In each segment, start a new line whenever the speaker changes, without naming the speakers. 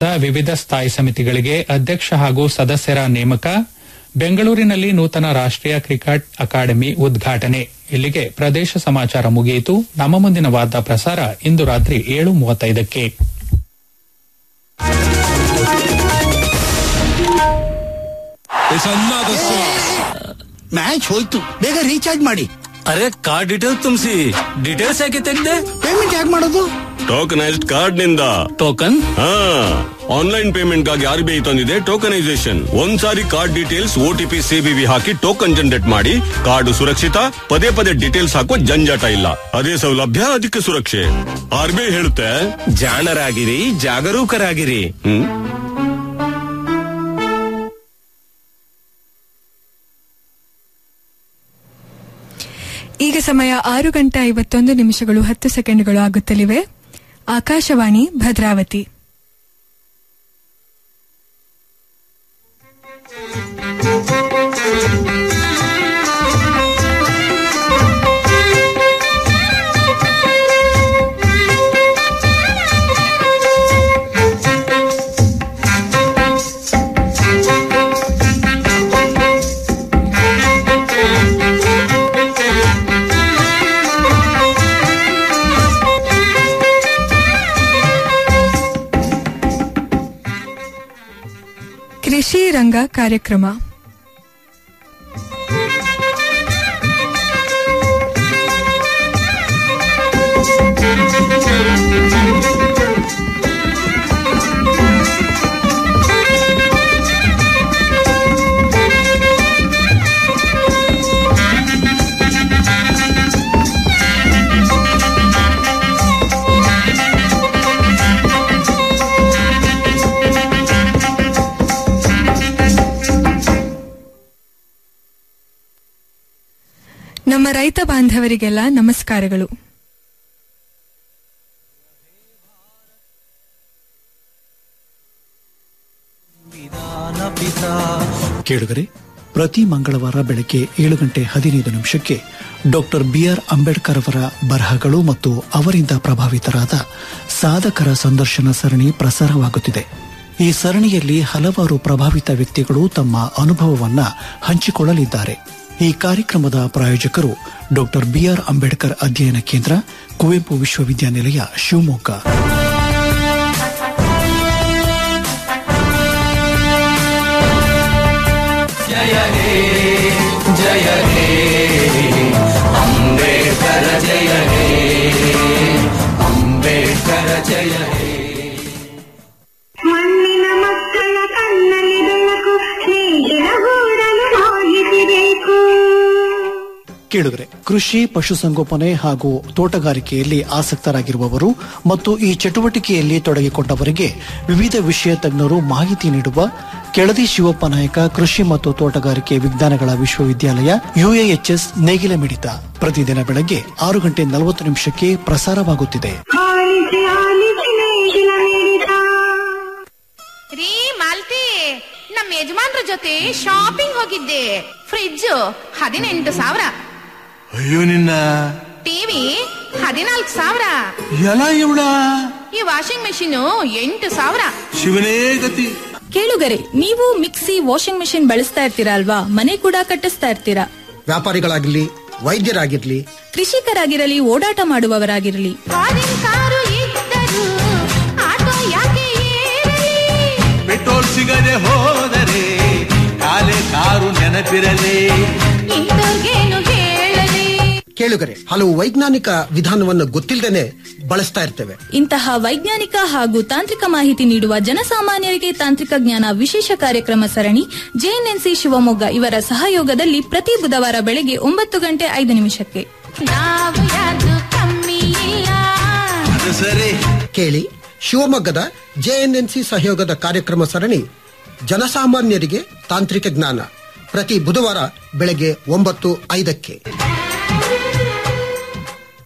ವಿವಿಧ ಸ್ಥಾಯಿ ಸಮಿತಿಗಳಿಗೆ ಅಧ್ಯಕ್ಷ ಹಾಗೂ ಸದಸ್ಯರ ನೇಮಕ ಬೆಂಗಳೂರಿನಲ್ಲಿ ನೂತನ ರಾಷ್ಟೀಯ ಕ್ರಿಕೆಟ್ ಅಕಾಡೆಮಿ ಉದ್ಘಾಟನೆ ಇಲ್ಲಿಗೆ ಪ್ರದೇಶ ಸಮಾಚಾರ ಮುಗಿಯಿತು ನಮ್ಮ ಮುಂದಿನ ವಾರ್ತಾ ಪ್ರಸಾರ ಇಂದು ರಾತ್ರಿ ಏಳು ಮೂವತ್ತೈದಕ್ಕೆ
It's another song.
ಮ್ಯಾಚ್ ಹೋಯ್ತು ಬೇಗ ರೀಚಾರ್ಜ್ ಮಾಡಿ
ಅರೆ ಕಾರ್ಡ್ ಡೀಟೇಲ್ಸ್ ತುಂಬಿಸಿ ಡೀಟೇಲ್ಸ್ ಯಾಕೆ ತೆಗ್ದೆ
ಪೇಮೆಂಟ್ ಯಾಕೆ ಮಾಡೋದು
ಟೋಕನೈಸ್ಡ್ ಕಾರ್ಡ್ ನಿಂದ
ಟೋಕನ್
ಹಾ ಆನ್ಲೈನ್ ಪೇಮೆಂಟ್ ಗಾಗಿ ಆರ್ ಬಿ ಐ ತಂದಿದೆ ಟೋಕನೈಸೇಷನ್ ಒಂದ್ಸಾರಿ ಕಾರ್ಡ್ ಡೀಟೇಲ್ಸ್ ಓಟಿಪಿ ಸಿಬಿವಿ ಹಾಕಿ ಟೋಕನ್ ಜನರೇಟ್ ಮಾಡಿ ಕಾರ್ಡ್ ಸುರಕ್ಷಿತ ಪದೇ ಪದೇ ಡೀಟೇಲ್ಸ್ ಹಾಕೋ ಜಂಜಾಟ ಇಲ್ಲ ಅದೇ ಸೌಲಭ್ಯ ಅದಕ್ಕೆ ಸುರಕ್ಷೆ ಆರ್ ಬಿ ಐ ಹೇಳುತ್ತೆ
ಜಾಣರಾಗಿರಿ ಜಾಗರೂಕರಾಗಿರಿ
ಹ್ಮ್
ಈಗ ಸಮಯ ಆರು ಗಂಟೆ ಐವತ್ತೊಂದು ನಿಮಿಷಗಳು ಹತ್ತು ಸೆಕೆಂಡ್ಗಳು ಆಗುತ್ತಲಿವೆ ಆಕಾಶವಾಣಿ ಭದ್ರಾವತಿ ಕೃಷಿ ರಂಗ ಕಾರ್ಯಕ್ರಮ ನಮ್ಮ ರೈತ ಬಾಂಧವರಿಗೆಲ್ಲ ನಮಸ್ಕಾರಗಳು
ಕೇಳುಗರೆ ಪ್ರತಿ ಮಂಗಳವಾರ ಬೆಳಗ್ಗೆ ಏಳು ಗಂಟೆ ಹದಿನೈದು ನಿಮಿಷಕ್ಕೆ ಡಾಕ್ಟರ್ ಬಿಆರ್ ಅಂಬೇಡ್ಕರ್ ಅವರ ಬರಹಗಳು ಮತ್ತು ಅವರಿಂದ ಪ್ರಭಾವಿತರಾದ ಸಾಧಕರ ಸಂದರ್ಶನ ಸರಣಿ ಪ್ರಸಾರವಾಗುತ್ತಿದೆ ಈ ಸರಣಿಯಲ್ಲಿ ಹಲವಾರು ಪ್ರಭಾವಿತ ವ್ಯಕ್ತಿಗಳು ತಮ್ಮ ಅನುಭವವನ್ನ ಹಂಚಿಕೊಳ್ಳಲಿದ್ದಾರೆ ಈ ಕಾರ್ಯಕ್ರಮದ ಪ್ರಾಯೋಜಕರು ಡಾಕ್ಟರ್ ಬಿಆರ್ ಅಂಬೇಡ್ಕರ್ ಅಧ್ಯಯನ ಕೇಂದ್ರ ಕುವೆಂಪು ವಿಶ್ವವಿದ್ಯಾನಿಲಯ ಶಿವಮೊಗ್ಗ
ಮಣ್ಣಿನ ಮಕ್ಕಳ ಕಣ್ಣಲ್ಲಿ ಬೆಳಕು ಸ್ನೇಹಿತರ ಗೂಡಲು ಹೋಗಿಸಬೇಕು
ಕೇಳುಗರೆ ಕೃಷಿ ಪಶುಸಂಗೋಪನೆ ಹಾಗೂ ತೋಟಗಾರಿಕೆಯಲ್ಲಿ ಆಸಕ್ತರಾಗಿರುವವರು ಮತ್ತು ಈ ಚಟುವಟಿಕೆಯಲ್ಲಿ ತೊಡಗಿಕೊಂಡವರಿಗೆ ವಿವಿಧ ವಿಷಯ ತಜ್ಞರು ಮಾಹಿತಿ ನೀಡುವ ಕೆಳದಿ ಶಿವಪ್ಪ ನಾಯಕ ಕೃಷಿ ಮತ್ತು ತೋಟಗಾರಿಕೆ ವಿಜ್ಞಾನಗಳ ವಿಶ್ವವಿದ್ಯಾಲಯ ಯುಎಎಚ್ಎಸ್ ನೇಗಿಲ ಮಿಡಿತ ಪ್ರತಿದಿನ ಬೆಳಗ್ಗೆ ಆರು ಗಂಟೆ ನಲವತ್ತು ನಿಮಿಷಕ್ಕೆ ಪ್ರಸಾರವಾಗುತ್ತಿದೆ
ಆಲಿಸಿ ಆಲಿಸಿ ನೇಗಿಲ ನೀಡಿದ
ರೀ ಮಾಲ್ತಿ ನಮ್ಮ ಯಜಮಾನ್ರ ಜೊತೆ ಶಾಪಿಂಗ್ ಹೋಗಿದ್ದೆ ಫ್ರಿಡ್ಜ್ ಹದಿನೆಂಟು ಸಾವಿರ
ಅಯ್ಯೋ ನಿನ್ನ
ಟಿವಿ ಹದಿನಾಲ್ಕು ಸಾವಿರ
ಎಲ್ಲ ಇವಳ
ಈ ವಾಷಿಂಗ್ ಮೆಷಿನ್ ಎಂಟು ಸಾವಿರ
ಶಿವನೇ ಗತಿ
ಕೇಳುಗರೆ ನೀವು ಮಿಕ್ಸಿ ವಾಷಿಂಗ್ ಮೆಷಿನ್ ಬಳಸ್ತಾ ಇರ್ತೀರಾ ಅಲ್ವಾ ಮನೆ ಕೂಡ ಕಟ್ಟಿಸ್ತಾ ಇರ್ತೀರಾ
ವ್ಯಾಪಾರಿಗಳಾಗಿರ್ಲಿ ವೈದ್ಯರಾಗಿರ್ಲಿ
ಕೃಷಿಕರಾಗಿರಲಿ ಓಡಾಟ ಮಾಡುವವರಾಗಿರಲಿ
ಫಾರಿನ್ ಕಾರು ಇದ್ದರು ಆಟೋ ಯಾಕೆ ಏರಲಿ
ಪೆಟ್ರೋಲ್ ಸಿಗದೆ ಹೋದರೆ ಕಾಲೆ ಕಾರು ನೆನಪಿರಲಿ
ಇಂಥವ್ರಿಗೇನು ಹೇಳಲಿ
ಕೇಳುಗರೆ ಹಲವು ವೈಜ್ಞಾನಿಕ ವಿಧಾನವನ್ನು ಗೊತ್ತಿಲ್ಲದೇನೆ ಬಳಸ್ತಾ ಇರ್ತೇವೆ
ಇಂತಹ ವೈಜ್ಞಾನಿಕ ಹಾಗೂ ತಾಂತ್ರಿಕ ಮಾಹಿತಿ ನೀಡುವ ಜನಸಾಮಾನ್ಯರಿಗೆ ತಾಂತ್ರಿಕ ಜ್ಞಾನ ವಿಶೇಷ ಕಾರ್ಯಕ್ರಮ ಸರಣಿ ಜೆಎನ್ಎನ್ಸಿ ಶಿವಮೊಗ್ಗ ಇವರ ಸಹಯೋಗದಲ್ಲಿ ಪ್ರತಿ ಬುಧವಾರ ಬೆಳಗ್ಗೆ ಒಂಬತ್ತು ಗಂಟೆ ಐದು ನಿಮಿಷಕ್ಕೆ
ನಾವು ಯಾರ್ದು ಕಮ್ಮಿ ಇಲ್ಲ
ಅದು ಸರಿ
ಕೇಳಿ ಶಿವಮೊಗ್ಗದ ಜೆಎನ್ಎನ್ಸಿ ಸಹಯೋಗದ ಕಾರ್ಯಕ್ರಮ ಸರಣಿ ಜನಸಾಮಾನ್ಯರಿಗೆ ತಾಂತ್ರಿಕ ಜ್ಞಾನ ಪ್ರತಿ ಬುಧವಾರ ಬೆಳಗ್ಗೆ ಒಂಬತ್ತು ಐದಕ್ಕೆ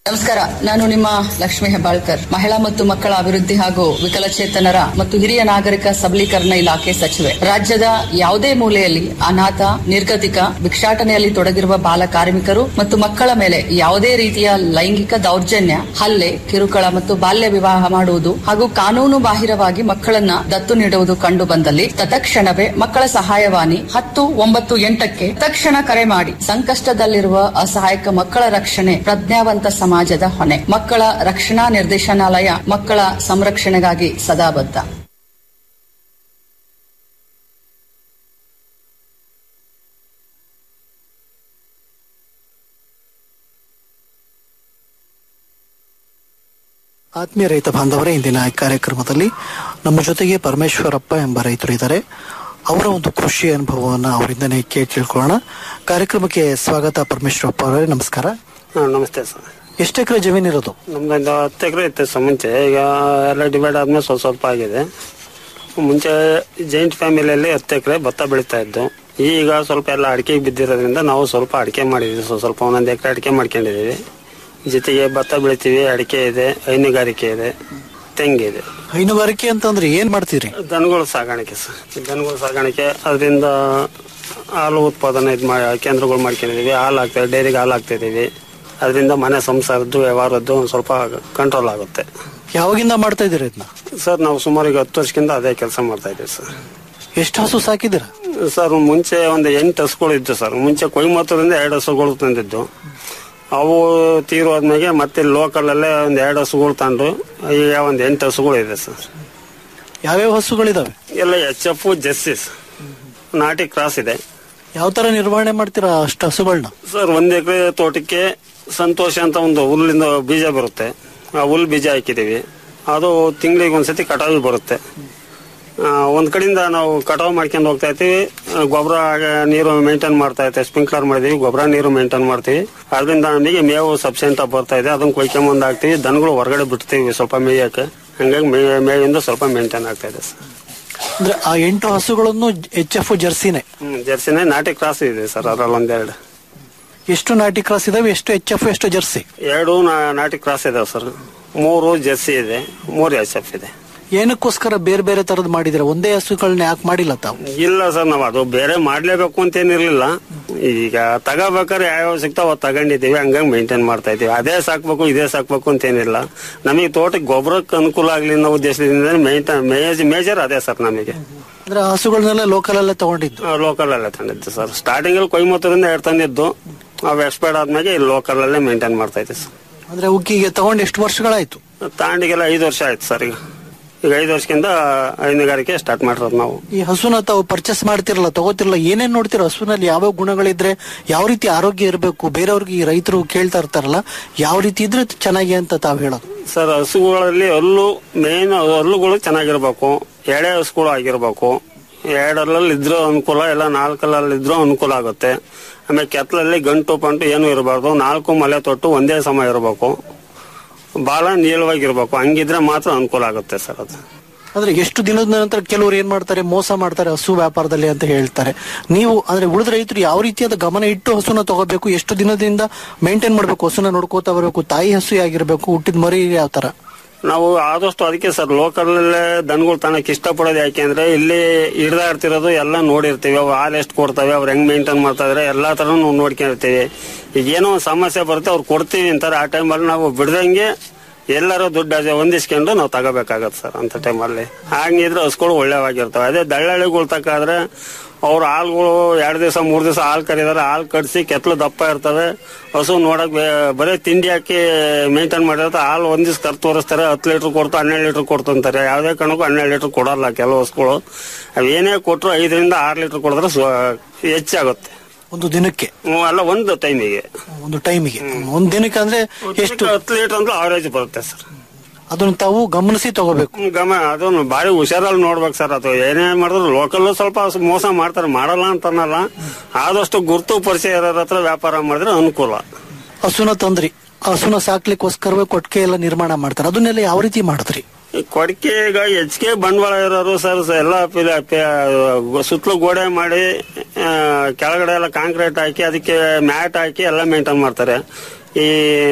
ನಮಸ್ಕಾರ ನಾನು ನಿಮ್ಮ ಲಕ್ಷ್ಮಿ ಹೆಬ್ಬಾಳ್ಕರ್ ಮಹಿಳಾ ಮತ್ತು ಮಕ್ಕಳ ಅಭಿವೃದ್ಧಿ ಹಾಗೂ ವಿಕಲಚೇತನರ ಮತ್ತು ಹಿರಿಯ ನಾಗರಿಕ ಸಬಲೀಕರಣ ಇಲಾಖೆ ಸಚಿವೆ ರಾಜ್ಯದ ಯಾವುದೇ ಮೂಲೆಯಲ್ಲಿ ಅನಾಥ ನಿರ್ಗತಿಕ ಭಿಕ್ಷಾಟನೆಯಲ್ಲಿ ತೊಡಗಿರುವ ಬಾಲ ಕಾರ್ಮಿಕರು ಮತ್ತು ಮಕ್ಕಳ ಮೇಲೆ ಯಾವುದೇ ರೀತಿಯ ಲೈಂಗಿಕ ದೌರ್ಜನ್ಯ ಹಲ್ಲೆ ಕಿರುಕುಳ ಮತ್ತು ಬಾಲ್ಯ ವಿವಾಹ ಮಾಡುವುದು ಹಾಗೂ ಕಾನೂನು ಬಾಹಿರವಾಗಿ ಮಕ್ಕಳನ್ನ ದತ್ತು ನೀಡುವುದು ಕಂಡು ಬಂದಲ್ಲಿ ತತ್ಕ್ಷಣವೇ ಮಕ್ಕಳ ಸಹಾಯವಾಣಿ ಹತ್ತು ಒಂಬತ್ತು ಎಂಟಕ್ಕೆ ತಕ್ಷಣ ಕರೆ ಮಾಡಿ ಸಂಕಷ್ಟದಲ್ಲಿರುವ ಅಸಹಾಯಕ ಮಕ್ಕಳ ರಕ್ಷಣೆ ಪ್ರಜ್ಞಾವಂತ ಸಮಾಜದ ಹೊಣೆ ಮಕ್ಕಳ ರಕ್ಷಣಾ ನಿರ್ದೇಶನಾಲಯ ಮಕ್ಕಳ ಸಂರಕ್ಷಣೆಗಾಗಿ ಸದಾ ಬದ್ಧ
ಆತ್ಮೀಯ ರೈತ ಬಾಂಧವರೇ ಇಂದಿನ ಈ ಕಾರ್ಯಕ್ರಮದಲ್ಲಿ ನಮ್ಮ ಜೊತೆಗೆ ಪರಮೇಶ್ವರಪ್ಪ ಎಂಬ ರೈತರು ಇದ್ದಾರೆ ಅವರ ಒಂದು ಕೃಷಿ ಅನುಭವವನ್ನು ಅವರಿಂದನೇ ಕೇಳಿ ತಿಳ್ಕೊಳ್ಳೋಣ ಕಾರ್ಯಕ್ರಮಕ್ಕೆ ಸ್ವಾಗತ ಪರಮೇಶ್ವರಪ್ಪ ಅವರೇ ನಮಸ್ಕಾರ
ನಮಸ್ತೆ ಸರ್
ಎಷ್ಟು ಎಕರೆ ಜಮೀನು ಇರೋದು
ನಮ್ದೊಂದು ಹತ್ತು ಎಕರೆ ಇತ್ತು ಸರ್ ಮುಂಚೆ ಈಗ ಎಲ್ಲ ಡಿವೈಡ್ ಆದ್ಮೇಲೆ ಸ್ವಲ್ಪ ಸ್ವಲ್ಪ ಆಗಿದೆ ಮುಂಚೆ ಜೈಂಟ್ ಫ್ಯಾಮಿಲಿಯಲ್ಲಿ ಹತ್ತು ಎಕರೆ ಭತ್ತ ಬೆಳೀತಾ ಇದ್ದು ಈಗ ಸ್ವಲ್ಪ ಎಲ್ಲ ಅಡಿಕೆಗೆ ಬಿದ್ದಿರೋದ್ರಿಂದ ನಾವು ಸ್ವಲ್ಪ ಅಡಿಕೆ ಮಾಡಿದ್ವಿ ಸ್ವಲ್ಪ ಸ್ವಲ್ಪ ಒಂದೊಂದು ಎಕರೆ ಅಡಿಕೆ ಮಾಡ್ಕೊಂಡಿದ್ದೀವಿ ಜೊತೆಗೆ ಭತ್ತ ಬೆಳಿತೀವಿ ಅಡಿಕೆ ಇದೆ ಹೈನುಗಾರಿಕೆ ಇದೆ ತೆಂಗಿದೆ
ಹೈನುಗಾರಿಕೆ ಅಂತಂದ್ರೆ ಏನ್ ಮಾಡ್ತೀರಿ
ದನಗಳ ಸಾಗಾಣಿಕೆ ಸರ್ ದನಗಳ ಸಾಗಾಣಿಕೆ ಅದರಿಂದ ಹಾಲು ಉತ್ಪಾದನೆ ಇದು ಮಾಡಿ ಕೇಂದ್ರಗಳು ಮಾಡ್ಕೊಂಡಿದೀವಿ ಹಾಲು ಹಾಕ್ತೇವೆ ಡೈರಿಗೆ ಹಾಲು ಹಾಕ್ತಿದೀವಿ ಅದರಿಂದ ಮನೆ ಸಂಸಾರದ್ದು ವ್ಯವಹಾರದ್ದು ಒಂದು ಸ್ವಲ್ಪ ಕಂಟ್ರೋಲ್ ಆಗುತ್ತೆ
ಯಾವಾಗಿಂದ ಮಾಡ್ತಾ ಇದ್ದೀರಿ ಇದನ್ನ
ಸರ್ ನಾವು ಸುಮಾರು ಈಗ ಹತ್ತು ವರ್ಷಕ್ಕಿಂತ ಅದೇ ಕೆಲಸ ಮಾಡ್ತಾ ಇದ್ದೀವಿ ಸರ್
ಎಷ್ಟು ಹಸು ಸಾಕಿದ್ದೀರಾ
ಸರ್ ಮುಂಚೆ ಒಂದು ಎಂಟು ಹಸುಗಳು ಇದ್ದು ಸರ್ ಮುಂಚೆ ಕೊಯಮತ್ತೂರಿಂದ ಎರಡು ಹಸುಗಳು ತಂದಿದ್ದು ಅವು ತೀರೋದ್ಮೇಲೆ ಮತ್ತೆ ಲೋಕಲ್ ಅಲ್ಲೇ ಒಂದ್ ಎರಡು ಹಸುಗಳು ತಂದು ಈಗ ಒಂದ್ ಎಂಟು ಹಸುಗಳು ಇದೆ ಸರ್
ಯಾವ್ಯಾವ ಹಸುಗಳಿದಾವೆ
ಎಲ್ಲ ಎಚ್ ಎಫ್ ಜೆಸ್ಸಿಸ್ ನಾಟಿ ಕ್ರಾಸ್ ಇದೆ
ಯಾವ ತರ ನಿರ್ವಹಣೆ ಮಾಡ್ತೀರಾ ಅಷ್ಟು ಹಸುಗಳನ್ನ
ಸರ್ ಒಂದ್ ಎಕರೆ ತೋಟಕ್ಕೆ ಸಂತೋಷ ಅಂತ ಒಂದು ಹುಲ್ಲಿಂದ ಬೀಜ ಬರುತ್ತೆ ಆ ಹುಲ್ ಬೀಜ ಹಾಕಿದೀವಿ ಅದು ತಿಂಗಳಿಗೆ ಒಂದ್ಸತಿ ಕಟಾವಿ ಬರುತ್ತೆ ಆ, ಒಂದ್ ಕಡೆಯಿಂದ ನಾವು ಕಟಾವು ಮಾಡ್ಕೊಂಡು ಹೋಗ್ತಾ ಇರ್ತೀವಿ ಗೊಬ್ಬರ ನೀರು ಮೇಂಟೈನ್ ಮಾಡ್ತಾ ಇರ್ತೀವಿ ಸ್ಪ್ರಿಂಕ್ಲರ್ ಮಾಡಿದೀವಿ ಗೊಬ್ಬರ ನೀರು ಮೇಂಟೈನ್ ಮಾಡ್ತೀವಿ ಅದರಿಂದ ನಮಗೆ ಮೇವು ಸಬ್ಸೆಂಟ್ ಬರ್ತಾ ಇದೆ ಅದನ್ನ ಕೊಯ್ಕೊಂಬಂದ್ ಹಾಕ್ತಿವಿ ದನಗಳು ಹೊರಗಡೆ ಬಿಡ್ತೀವಿ ಸ್ವಲ್ಪ ಮೇಯಕ್ಕೆ ಹಂಗಾಗಿ ಮೇ- ಮೇವಿಂದ ಸ್ವಲ್ಪ ಮೇಂಟೈನ್ ಆಗ್ತಾ ಇದೆ ಸರ್
ಅಂದ್ರೆ ಆ ಎಂಟು ಹಸುಗಳನ್ನು ಎಚ್ ಎಫ್ ಜರ್ಸಿನೇ
ಹ್ಮ್ ಜರ್ಸಿನೇ ನಾಟಿ ಕ್ರಾಸ್ ಇದೆ ಸರ್ ಅದ್ರಲ್ಲಿ ಒಂದೆರಡು
ಎಷ್ಟು ನಾಟಿ ಕ್ರಾಸ್ ಇದಾವೆ ಎಷ್ಟು ಎಚ್ ಎಫ್ ಎಷ್ಟು ಜರ್ಸಿ
ಎರಡು ನಾ- ನಾಟಿ ಕ್ರಾಸ್ ಇದಾವೆ ಸರ್ ಮೂರು ಜರ್ಸಿ ಇದೆ ಮೂರು ಎಚ್ ಎಫ್ ಇದೆ
ಏನಕ್ಕೋಸ್ಕರ ಬೇರೆ ಬೇರೆ ತರದ್ ಮಾಡಿದಿರ ಒಂದೇ ಹಸುಗಳನ್ನ ಯಾಕೆ ಮಾಡಿಲ್ಲ ತಾವು
ಇಲ್ಲ ಸರ್ ನಾವು ಅದು ಬೇರೆ ಮಾಡ್ಲೇಬೇಕು ಅಂತ ಏನಿರ್ಲಿಲ್ಲ ಈಗ ತಗೋಬೇಕಾದ್ರೆ ಯಾವ ಸಿಗ್ತಾವ ಅವ್ ತಗೊಂಡಿದ್ದೀವಿ ಹಂಗಾಗಿ ಮೇಂಟೈನ್ ಮಾಡ್ತಾ ಇದೀವಿ ಅದೇ ಸಾಕ್ಬೇಕು ಇದೇ ಸಾಕ್ಬೇಕು ಅಂತ ಏನಿಲ್ಲ ನಮಗೆ ತೋಟಕ್ಕೆ ಗೊಬ್ಬರಕ್ಕೆ ಅನುಕೂಲ ಆಗ್ಲಿ ಅನ್ನೋ ಉದ್ದೇಶದಿಂದ ಮೇಂಟೈನ್ ಮೇಜರ್ ಅದೇ ಸರ್ ನಮಗೆ
ಅಂದ್ರೆ ಆ ಹಸುಗಳನ್ನೆಲ್ಲ ಲೋಕಲ್ ಅಲ್ಲೇ ತಗೊಂಡಿದ್ದು
ಲೋಕಲ್ ಅಲ್ಲೇ ತಂದಿದ್ದು ಸರ್ ಸ್ಟಾರ್ಟಿಂಗ್ ಅಲ್ಲಿ ಕೊಯಮತ್ತೂರಿಂದ ಎರಡು ತಂದಿದ್ದು ಅವು ಎಕ್ಸ್ಪೈರ್ಡ್ ಆದ್ಮೇಲೆ ಇಲ್ಲಿ ಲೋಕಲ್ ಅಲ್ಲೇ ಮೇಂಟೈನ್ ಮಾಡ್ತಾ ಇದ್ದೀವಿ ಸರ್
ಅಂದ್ರೆ ಉಕ್ಕಿಗೆ ತಗೊಂಡು ಎಷ್ಟು ವರ್ಷಗಳಾಯ್ತು
ತಾಂಡಿಗೆಲ್ಲ ಐದು ವರ್ಷ ಆಯ್ತು ಸರ್ ಈಗ ಈಗ ಐದು ವರ್ಷಕ್ಕಿಂತ ಹೈನುಗಾರಿಕೆ ಸ್ಟಾರ್ಟ್ ಮಾಡಿರೋದು ನಾವು
ಈ ಹಸುನ ತಾವು ಪರ್ಚೇಸ್ ಮಾಡ್ತಿರಲ್ಲ ತಗೋತಿರಲ್ಲ ಏನೇನ್ ನೋಡ್ತೀರ ಹಸುನಲ್ಲಿ ಯಾವ ಗುಣಗಳಿದ್ರೆ ಯಾವ ರೀತಿ ಆರೋಗ್ಯ ಇರಬೇಕು ಬೇರೆಯವ್ರಿಗೆ ಈ ರೈತರು ಕೇಳ್ತಾ ಇರ್ತಾರಲ್ಲ ಯಾವ ರೀತಿ ಇದ್ರೆ ಚೆನ್ನಾಗಿ ಅಂತ ತಾವು ಹೇಳೋದು
ಸರ್ ಹಸುಗಳಲ್ಲಿ ಹಲ್ಲು ಮೇನ್ ಹಲ್ಲುಗಳು ಚೆನ್ನಾಗಿರ್ಬೇಕು ಎಳೆ ಹಸುಗಳು ಆಗಿರ್ಬೇಕು ಎರಡರಲ್ಲಿ ಇದ್ರೂ ಅನುಕೂಲ ಇಲ್ಲ ನಾಲ್ಕಲ್ಲಿ ಇದ್ರೂ ಅನುಕೂಲ ಆಗುತ್ತೆ ಆಮೇಲೆ ಕೆತ್ತಲಲ್ಲಿ ಗಂಟು ಪಂಟು ಏನು ಇರಬಾರ್ದು ನಾಲ್ಕು ಮಲೆ ತೊಟ್ಟು ಒಂದೇ ಸಮ ಇರಬೇಕು ಬಾಲ ನೀಳವಾಗಿರ್ಬೇಕು ಹಂಗಿದ್ರೆ ಮಾತ್ರ ಅನುಕೂಲ ಆಗುತ್ತೆ ಸರ್ ಅದು
ಅಂದ್ರೆ ಎಷ್ಟು ದಿನದ ನಂತರ ಕೆಲವರು ಏನ್ ಮಾಡ್ತಾರೆ ಮೋಸ ಮಾಡ್ತಾರೆ ಹಸು ವ್ಯಾಪಾರದಲ್ಲಿ ಅಂತ ಹೇಳ್ತಾರೆ ನೀವು ಅಂದ್ರೆ ಉಳಿದ ರೈತರು ಯಾವ ರೀತಿಯಾದ ಗಮನ ಇಟ್ಟು ಹಸುನ ತಗೋಬೇಕು ಎಷ್ಟು ದಿನದಿಂದ ಮೇಂಟೈನ್ ಮಾಡ್ಬೇಕು ಹಸುನ ನೋಡ್ಕೋತಾ ಬರಬೇಕು ತಾಯಿ ಹಸು ಆಗಿರ್ಬೇಕು ಹುಟ್ಟಿದ ಮರಿ ಯಾವ ತರ
ನಾವು ಆದಷ್ಟು ಅದಕ್ಕೆ ಸರ್ ಲೋಕಲ್ ದನಗಳು ತನಕ ಇಷ್ಟಪಡೋದು ಯಾಕೆಂದ್ರೆ ಇಲ್ಲಿ ಹಿಡ್ದಾಡ್ತಿರೋದು ಎಲ್ಲ ನೋಡಿರ್ತೀವಿ ಅವು ಹಾಲು ಎಷ್ಟು ಕೊಡ್ತವೆ ಅವ್ರು ಹೆಂಗ್ ಮೇಂಟೈನ್ ಮಾಡ್ತಾ ಇದಾರೆ ಎಲ್ಲಾ ತರ ನಾವು ನೋಡ್ಕೊಂಡಿರ್ತೀವಿ ಈಗ ಏನೋ ಒಂದ್ ಸಮಸ್ಯೆ ಬರುತ್ತೆ ಅವ್ರು ಕೊಡ್ತೀವಿ ಅಂತಾರೆ ಆ ಟೈಮಲ್ಲಿ ನಾವು ಬಿಡ್ದಂಗೆ ಎಲ್ಲರೂ ದುಡ್ಡು ಅದೇ ಹೊಂದಿಸ್ಕೊಂಡು ನಾವು ತಗೋಬೇಕಾಗತ್ತೆ ಸರ್ ಅಂತ ಟೈಮಲ್ಲಿ ಹಂಗಿದ್ರೆ ಹಸುಗಳು ಒಳ್ಳೆವಾಗಿರ್ತವೆ ಅದೇ ದಳ್ಳಾಳಿಗಳು ತಕ್ಕಾದ್ರೆ ಅವ್ರ ಹಾಲುಗಳು ಎರಡು ದಿವಸ ಮೂರ್ ದಿವಸ ಹಾಲು ಕರೀತಾರೆ ಹಾಲು ಕಟ್ಸಿ ಕೆತ್ತಲು ದಪ್ಪ ಇರ್ತವೆ ಹಸು ನೋಡಕ್ ಬೇ- ಬರೀ ತಿಂಡಿ ಹಾಕಿ ಮೇಂಟೈನ್ ಮಾಡಿರ್ತಾರೆ ಹಾಲು ಒಂದ್ ದಿವಸ ಕರ್ ತೋರಿಸ್ತಾರೆ ಹತ್ತು ಲೀಟರ್ ಕೊಡ್ತು ಹನ್ನೆರಡು ಲೀಟರ್ ಕೊಡ್ತು ಅಂತಾರೆ ಯಾವುದೇ ಕಾರಣಕ್ಕೂ ಹನ್ನೆರಡು ಲೀಟರ್ ಕೊಡಲ್ಲ ಕೆಲವು ಹಸುಗಳು ಅವೇನೇ ಕೊಟ್ಟರು ಐದರಿಂದ ಆರು ಲೀಟರ್ ಕೊಡಿದ್ರೆ ಸ್ವ- ಹೆಚ್ಚಾಗುತ್ತೆ
ಒಂದು ದಿನಕ್ಕೆ
ಹ್ಮ್, ಅಲ್ಲ ಒಂದು ಟೈಮಿಗೆ
ಒಂದು ಟೈಮಿಗೆ ಒಂದ್ ದಿನಕ್ಕೆ ಅಂದ್ರೆ ಎಷ್ಟು
ಹತ್ತು ಲೀಟರ್ ಅಂದ್ರೆ ಅವರೇಜ್ ಬರುತ್ತೆ ಸರ್
ಅದನ್ನ ತಾವು ಗಮನಿಸಿ ತಗೋಬೇಕು
ಹ್ಮ್, ಗಮ ಅದನ್ನು ಭಾರಿ ಹುಷಾರಲ್ಲಿ ನೋಡ್ಬೇಕು ಸರ್ ಅದು ಏನೇ ಮಾಡಿದ್ರು ಲೋಕಲ್ ಸ್ವಲ್ಪ ಮೋಸ ಮಾಡ್ತಾರೆ ಮಾಡಲ್ಲ ಅಂತ ಅನ್ನಲ್ಲ ಆದಷ್ಟು ಗುರುತು ಪರಿಚಯ ಇರೋರ ಹತ್ರ ವ್ಯಾಪಾರ ಮಾಡಿದ್ರೆ ಅನುಕೂಲ
ಹಸುನ ತಂದ್ರಿ ಹಸುನ ಸಾಕ್ಲಿಕ್ಕೋಸ್ಕರವೇ ಕೊಟ್ಟಿಗೆ ಎಲ್ಲ ನಿರ್ಮಾಣ ಮಾಡ್ತಾರೆ ಅದನ್ನೆಲ್ಲ ಯಾವ ರೀತಿ ಮಾಡಿದ್ರಿ
ಈ ಕೊಡಕೆ ಈಗ ಹೆಚ್ಚಿಗೆ ಬಂಡವಾಳ ಇರೋರು ಸರ್ ಸ- ಎಲ್ಲ ಪಿಲ- ಪೆ- ಸುತ್ತಲೂ ಗೋಡೆ ಮಾಡಿ ಆ, ಕೆಳಗಡೆ ಎಲ್ಲ ಕಾಂಕ್ರೀಟ್ ಹಾಕಿ ಅದಕ್ಕೆ ಮ್ಯಾಟ್ ಹಾಕಿ ಎಲ್ಲ ಮೇಂಟೈನ್ ಮಾಡ್ತಾರೆ ಈ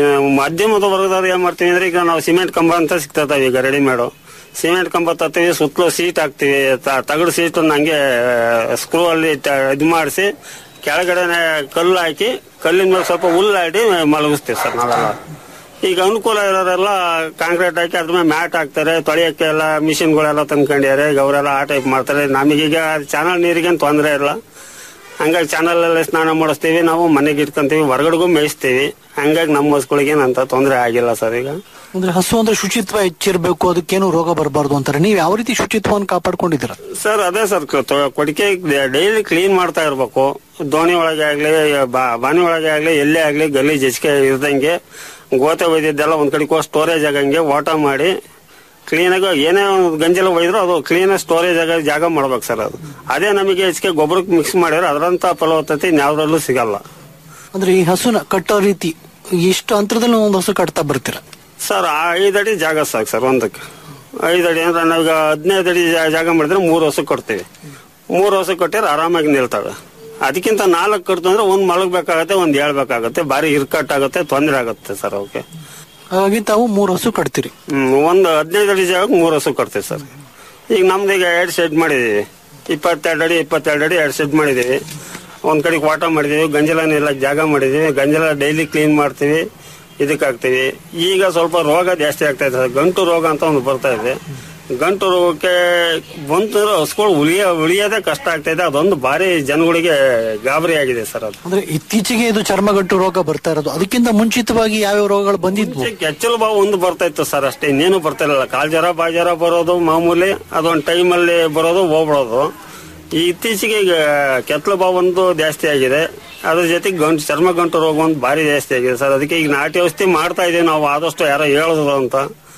ಮಧ್ಯಮದ ವರ್ಗದವ್ರು ಏನ್ ಮಾಡ್ತೀವಿ ಅಂದ್ರೆ ಈಗ ನಾವು ಸಿಮೆಂಟ್ ಕಂಬ ಅಂತ ಸಿಗ್ತದ ಈಗ ರೆಡಿಮೇಡು ಸಿಮೆಂಟ್ ಕಂಬ ತತ್ತೀವಿ ಸುತ್ತಲೂ ಸೀಟ್ ಹಾಕ್ತಿವಿ ತ- ತಗಡು ಸೀಟ್ ಹಂಗೆ ಸ್ಕ್ರೂ ಅಲ್ಲಿ ಟ- ಇದು ಮಾಡಿಸಿ ಕೆಳಗಡೆ ಕಲ್ಲು ಹಾಕಿ ಕಲ್ಲಿನ ಮೇಲೆ ಸ್ವಲ್ಪ ಹುಲ್ಲಾಡಿ ಮಲಗಿಸ್ತೀವಿ ಸರ್ ನಾವೆಲ್ಲ ಈಗ ಅನುಕೂಲ ಇರೋರೆಲ್ಲ ಕಾಂಕ್ರೀಟ್ ಹಾಕಿ ಅದ್ರ ಮೇಲೆ ಮ್ಯಾಟ್ ಹಾಕ್ತಾರೆ ತೊಳೆಯಕ್ಕೆ ಎಲ್ಲ ಮಿಷಿನ್ಗಳೆಲ್ಲ ತಂದ್ಕೊಂಡಿದ್ದಾರೆ ಈಗ ಅವರೆಲ್ಲ ಆ ಟೈಪ್ ಮಾಡ್ತಾರೆ ನಮಗೀಗ ಚಾನಲ್ ನೀರಿಗೇನು ತೊಂದರೆ ಇಲ್ಲ ಹಂಗಾಗಿ ಚಾನಲ್ ಅಲ್ಲಿ ಸ್ನಾನ ಮಾಡಿಸ್ತೀವಿ ನಾವು ಮನೆಗೆ ಇಟ್ಕೊಂತೀವಿ ಹೊರಗಡೆಗೂ ಮೇಯಿಸ್ತೀವಿ ಹಂಗಾಗಿ ನಮ್ಮ ಹಸುಗಳಿಗೆ ಅಂತ ತೊಂದರೆ ಆಗಿಲ್ಲ ಸರ್ ಈಗ
ಅಂದ್ರೆ ಹಸು ಅಂದ್ರೆ ಶುಚಿತ್ವ ಹೆಚ್ಚಿರ್ಬೇಕು ಅದಕ್ಕೇನು ರೋಗ ಬರಬಾರ್ದು ಅಂತಾರೆ ನೀವು ಯಾವ ರೀತಿ ಶುಚಿತ್ವವನ್ನು ಕಾಪಾಡ್ಕೊಂಡಿದ್ದೀರಾ
ಸರ್ ಅದೇ ಸರ್ ಕ- ತೊ- ಕೊಡಿಕೆ ಡೈಲಿ ಕ್ಲೀನ್ ಮಾಡ್ತಾ ಇರ್ಬೇಕು ದೋಣಿ ಒಳಗೆ ಆಗ್ಲಿ ಬಾ- ಬಾನಿ ಒಳಗೆ ಆಗ್ಲಿ ಎಲ್ಲೇ ಆಗ್ಲಿ ಗಲೀಜ್ ಹೆಚ್ಚಿಗೆ ಇರ್ದಂಗೆ ಗೋತೆ ಒಯ್ದಿದ್ದೆಲ್ಲ ಒಂದ್ ಕಡೆ ಸ್ಟೋರೇಜ್ ಆಗಂಗೆ ವಾಟ ಮಾಡಿ ಕ್ಲೀನಾಗಿ ಏನೇ ಒಂದು ಗಂಜಲ ಒಯ್ದ್ರು ಅದು ಕ್ಲೀನ್ ಸ್ಟೋರೇಜ್ ಆಗ ಜಾಗ ಮಾಡ್ಬೇಕು ಸರ್ ಅದು ಅದೇ ನಮಗೆ ಹೆಚ್ಚಿಗೆ ಗೊಬ್ಬರಕ್ಕೆ ಮಿಕ್ಸ್ ಮಾಡಿದ್ರೆ ಅದರಂತ ಫಲವತ್ತತೆ ಇನ್ಯಾವ್ದ್ರಲ್ಲೂ ಸಿಗಲ್ಲ
ಅಂದ್ರೆ ಈ ಹಸುನ ಕಟ್ಟೋ ರೀತಿ ಎಷ್ಟು ಅಂತರದಲ್ಲಿ ಒಂದು ಹಸು ಕಟ್ತಾ ಬರ್ತೀರಾ
ಸರ್ ಆ ಐದು ಅಡಿ ಜಾಗ ಸಾಕು ಸರ್ ಒಂದಕ್ಕೆ ಐದು ಅಡಿ ಅಂದ್ರೆ ನಾವೀಗ ಹದಿನೈದು ಅಡಿ ಜಾ- ಜಾಗ ಮಾಡಿದ್ರೆ ಮೂರು ಹಸು ಕೊಡ್ತೀವಿ ಮೂರು ಹಸು ಕೊಟ್ಟಿದ್ರೆ ಆರಾಮಾಗಿ ನಿಲ್ತವೆ ಅದಕ್ಕಿಂತ ನಾಲ್ಕು ಕಟ್ತು ಅಂದ್ರೆ ಒಂದ್ ಮಲಗಬೇಕಾಗತ್ತೆ ಒಂದ್ ಹೇಳ್ಬೇಕಾಗತ್ತೆ ಬಾರಿ ಇರ್ಕಟ್ಟಾಗುತ್ತೆ ತೊಂದರೆ ಆಗುತ್ತೆ ಸರ್ ಅವಕ್ಕೆ
ಹಾಗಾಗಿ ತಾವು ಮೂರು ಹಸು ಕಟ್ತೀರಿ
ಹ್ಮ್ ಒಂದು ಹದಿನೈದು ಅಡಿ ಜಾಗಕ್ಕೆ ಮೂರು ಹಸು ಕೊಡ್ತೀವಿ ಸರ್ ಈಗ ನಮ್ದು ಈಗ ಎರಡು ಶೆಡ್ ಮಾಡಿದೀವಿ ಇಪ್ಪತ್ತೆರಡು ಅಡಿ ಇಪ್ಪತ್ತೆರಡು ಅಡಿ ಎರಡು ಶೆಡ್ ಮಾಡಿದೀವಿ ಒಂದ್ ಕಡೆಗೆ ವಾಟ ಮಾಡಿದೀವಿ ಗಂಜಲನೆಲ್ಲ ಜಾಗ ಮಾಡಿದೀವಿ ಗಂಜಲ ಡೈಲಿ ಕ್ಲೀನ್ ಮಾಡ್ತೀವಿ ಇದಕ್ಕೆ ಹಾಕ್ತೀವಿ ಈಗ ಸ್ವಲ್ಪ ರೋಗ ಜಾಸ್ತಿ ಆಗ್ತಾ ಇದೆ ಸರ್ ಗಂಟು ರೋಗ ಅಂತ ಒಂದು ಬರ್ತಾ ಇದೆ ಗಂಟು ರೋಗಕ್ಕೆ ಬಂತಂದ್ರೆ ಹಸುಗಳು ಉಳಿಯ ಉಳಿಯೋದೇ ಕಷ್ಟ ಆಗ್ತಾ ಇದೆ ಅದೊಂದು ಭಾರಿ ಜನಗಳಿಗೆ ಗಾಬರಿ ಆಗಿದೆ ಸರ್ ಅದು
ಅಂದ್ರೆ ಇತ್ತೀಚೆಗೆ ಇದು ಚರ್ಮಗಂಟು ರೋಗ ಬರ್ತಾ ಇರೋದು ಅದಕ್ಕಿಂತ ಮುಂಚಿತವಾಗಿ ಯಾವ್ಯಾವ ರೋಗಗಳು ಬಂದಿದ್ವು
ಕೆಚ್ಚಲು ಬಾವು ಒಂದು ಬರ್ತಾ ಇತ್ತು ಸರ್ ಅಷ್ಟೇ ಇನ್ನೇನು ಬರ್ತಾ ಇರಲಿಲ್ಲ ಕಾಲ್ ಜ್ವರ ಬಾಯಿ ಜ್ವರ ಬರೋದು ಮಾಮೂಲಿ ಅದೊಂದು ಟೈಮಲ್ಲಿ ಬರೋದು ಹೋಗ್ಬಿಡೋದು ಈ ಇತ್ತೀಚೆಗೆ ಈಗ ಕೆತ್ತಲು ಬಾವು ಒಂದು ಜಾಸ್ತಿ ಆಗಿದೆ ಅದ್ರ ಜೊತೆಗೆ ಗಂಟು ಚರ್ಮ ಗಂಟು ರೋಗ ಒಂದು ಭಾರಿ ಜಾಸ್ತಿ ಆಗಿದೆ ಸರ್ ಅದಕ್ಕೆ ಈಗ ನಾಟಿ ಔಷಧಿ ಮಾಡ್ತಾ ಇದೀವಿ ನಾವು ಆದಷ್ಟು ಯಾರೋ ಹೇಳಿದ್ರು ಅಂತ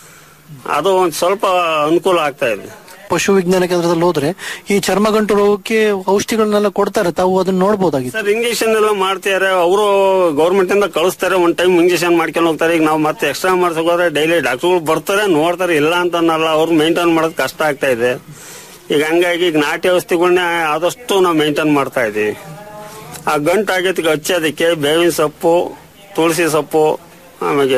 ಅದು ಒಂದು ಸ್ವಲ್ಪ ಅನುಕೂಲ ಆಗ್ತಾ ಇದೆ
ಪಶು ವಿಜ್ಞಾನ ಕೇಂದ್ರದಲ್ಲಿ ಹೋದ್ರೆ ಈ ಚರ್ಮಗಂಟು ರೋಗಕ್ಕೆ ಔಷಧಿಗಳನ್ನೆಲ್ಲ ಕೊಡ್ತಾರೆ ತಾವು ಅದನ್ನ ನೋಡ್ಬೋದಾಗಿತ್ತು
ಸರ್ ಇಂಜೆಕ್ಷನ್ ಎಲ್ಲ ಮಾಡ್ತಿದ್ದಾರೆ ಅವರು ಗೌರ್ಮೆಂಟ್ ಇಂದ ಕಳಿಸ್ತಾರೆ ಒಂದ್ ಟೈಮ್ ಇಂಜೆಕ್ಷನ್ ಮಾಡ್ಕೊಂಡು ಹೋಗ್ತಾರೆ ಈಗ ನಾವು ಮತ್ತೆ ಎಕ್ಸ್ಟ್ರಾ ಮಾಡ್ಸಕ್ ಹೋದ್ರೆ ಡೈಲಿ ಡಾಕ್ಟರ್ಗಳು ಬರ್ತಾರೆ ನೋಡ್ತಾರೆ ಇಲ್ಲ ಅಂತ ಅನ್ನಲ್ಲ ಅವ್ರು ಮೇಂಟೈನ್ ಮಾಡೋದು ಕಷ್ಟ ಆಗ್ತಾ ಇದೆ ಈಗ ಹಂಗಾಗಿ ಈಗ ನಾಟಿ ಔಷಧಿಗಳನ್ನ ಆದಷ್ಟು ನಾವು ಮೇಂಟೈನ್ ಮಾಡ್ತಾ ಇದೀವಿ ಆ ಗಂಟು ಆಗೈತಿಗೆ ಹಚ್ಚೋದಕ್ಕೆ ಬೇವಿನ ಸೊಪ್ಪು ತುಳಸಿ ಸೊಪ್ಪು ಆಮೇಲೆ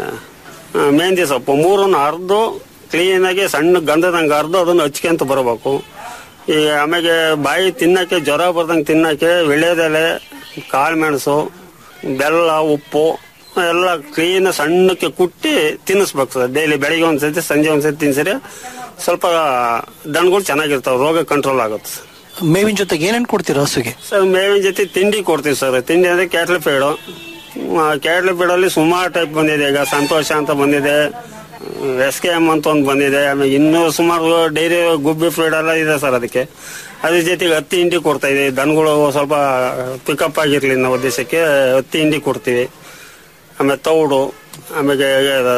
ಆ, ಮೆಹಂದಿ ಸೊಪ್ಪು ಮೂರನ್ನು ಅರ್ದು ಕ್ಲೀನಾಗಿ ಸಣ್ಣ ಗಂಧದಂಗೆ ಅರ್ದು ಅದನ್ನು ಹಚ್ಕೊಂತ ಬರಬೇಕು ಈ ಆಮೇಲೆ ಬಾಯಿ ತಿನ್ನಕ್ಕೆ ಜ್ವರ ಬರ್ದಂಗೆ ತಿನ್ನಕ್ಕೆ ವಿಳ್ಯದೆಲೆ ಕಾಳು ಮೆಣಸು ಬೆಲ್ಲ ಉಪ್ಪು ಎಲ್ಲ ಕ್ಲೀನ್ ಸಣ್ಣಕ್ಕೆ ಕುಟ್ಟಿ ತಿನ್ನಿಸ್ಬೇಕು ಸರ್ ಡೈಲಿ ಬೆಳಿಗ್ಗೆ ಒಂದ್ಸತಿ ಸಂಜೆ ಒಂದ್ಸತಿ ತಿನ್ಸಿದ್ರೆ ಸ್ವಲ್ಪ ದನಗಳು ಚೆನ್ನಾಗಿರ್ತಾವೆ ರೋಗ ಕಂಟ್ರೋಲ್ ಆಗುತ್ತೆ ಸರ್.
ಮೇವಿನ ಜೊತೆಗೆ ಏನೇನ್ ಕೊಡ್ತೀರಾ ಹಸುಗೆ
ಸರ್ ಮೇವಿನ ಜೊತೆ ತಿಂಡಿ ಕೊಡ್ತೀವಿ ಸರ್ ತಿಂಡಿ ಅಂದ್ರೆ ಕ್ಯಾಟ್ಲ್ ಫೀಡು ಕ್ಯಾಟ್ಲ್ ಫೀಡಲ್ಲಿ ಸುಮಾರು ಟೈಪ್ ಬಂದಿದೆ ಈಗ ಸಂತೋಷ ಅಂತ ಬಂದಿದೆ ಎಸ್ ಕೆ ಎಮ್ ಅಂತ ಒಂದು ಬಂದಿದೆ ಆಮೇಲೆ ಇನ್ನೂ ಸುಮಾರು ಡೈರಿ ಗುಬ್ಬಿ ಫೀಡ್ ಎಲ್ಲ ಇದೆ ಸರ್ ಅದಕ್ಕೆ ಅದ್ರ ಜೊತೆಗೆ ಹತ್ತಿ ಹಿಂಡಿ ಕೊಡ್ತಾ ಇದೀವಿ ದನಗಳು ಸ್ವಲ್ಪ ಪಿಕಪ್ ಆಗಿರ್ಲಿ ಅನ್ನೋ ಉದ್ದೇಶಕ್ಕೆ ಹತ್ತಿ ಹಿಂಡಿ ಕೊಡ್ತೀವಿ ಆಮೇಲೆ ತೌಡು ಆಮೇಲೆ ಇದು-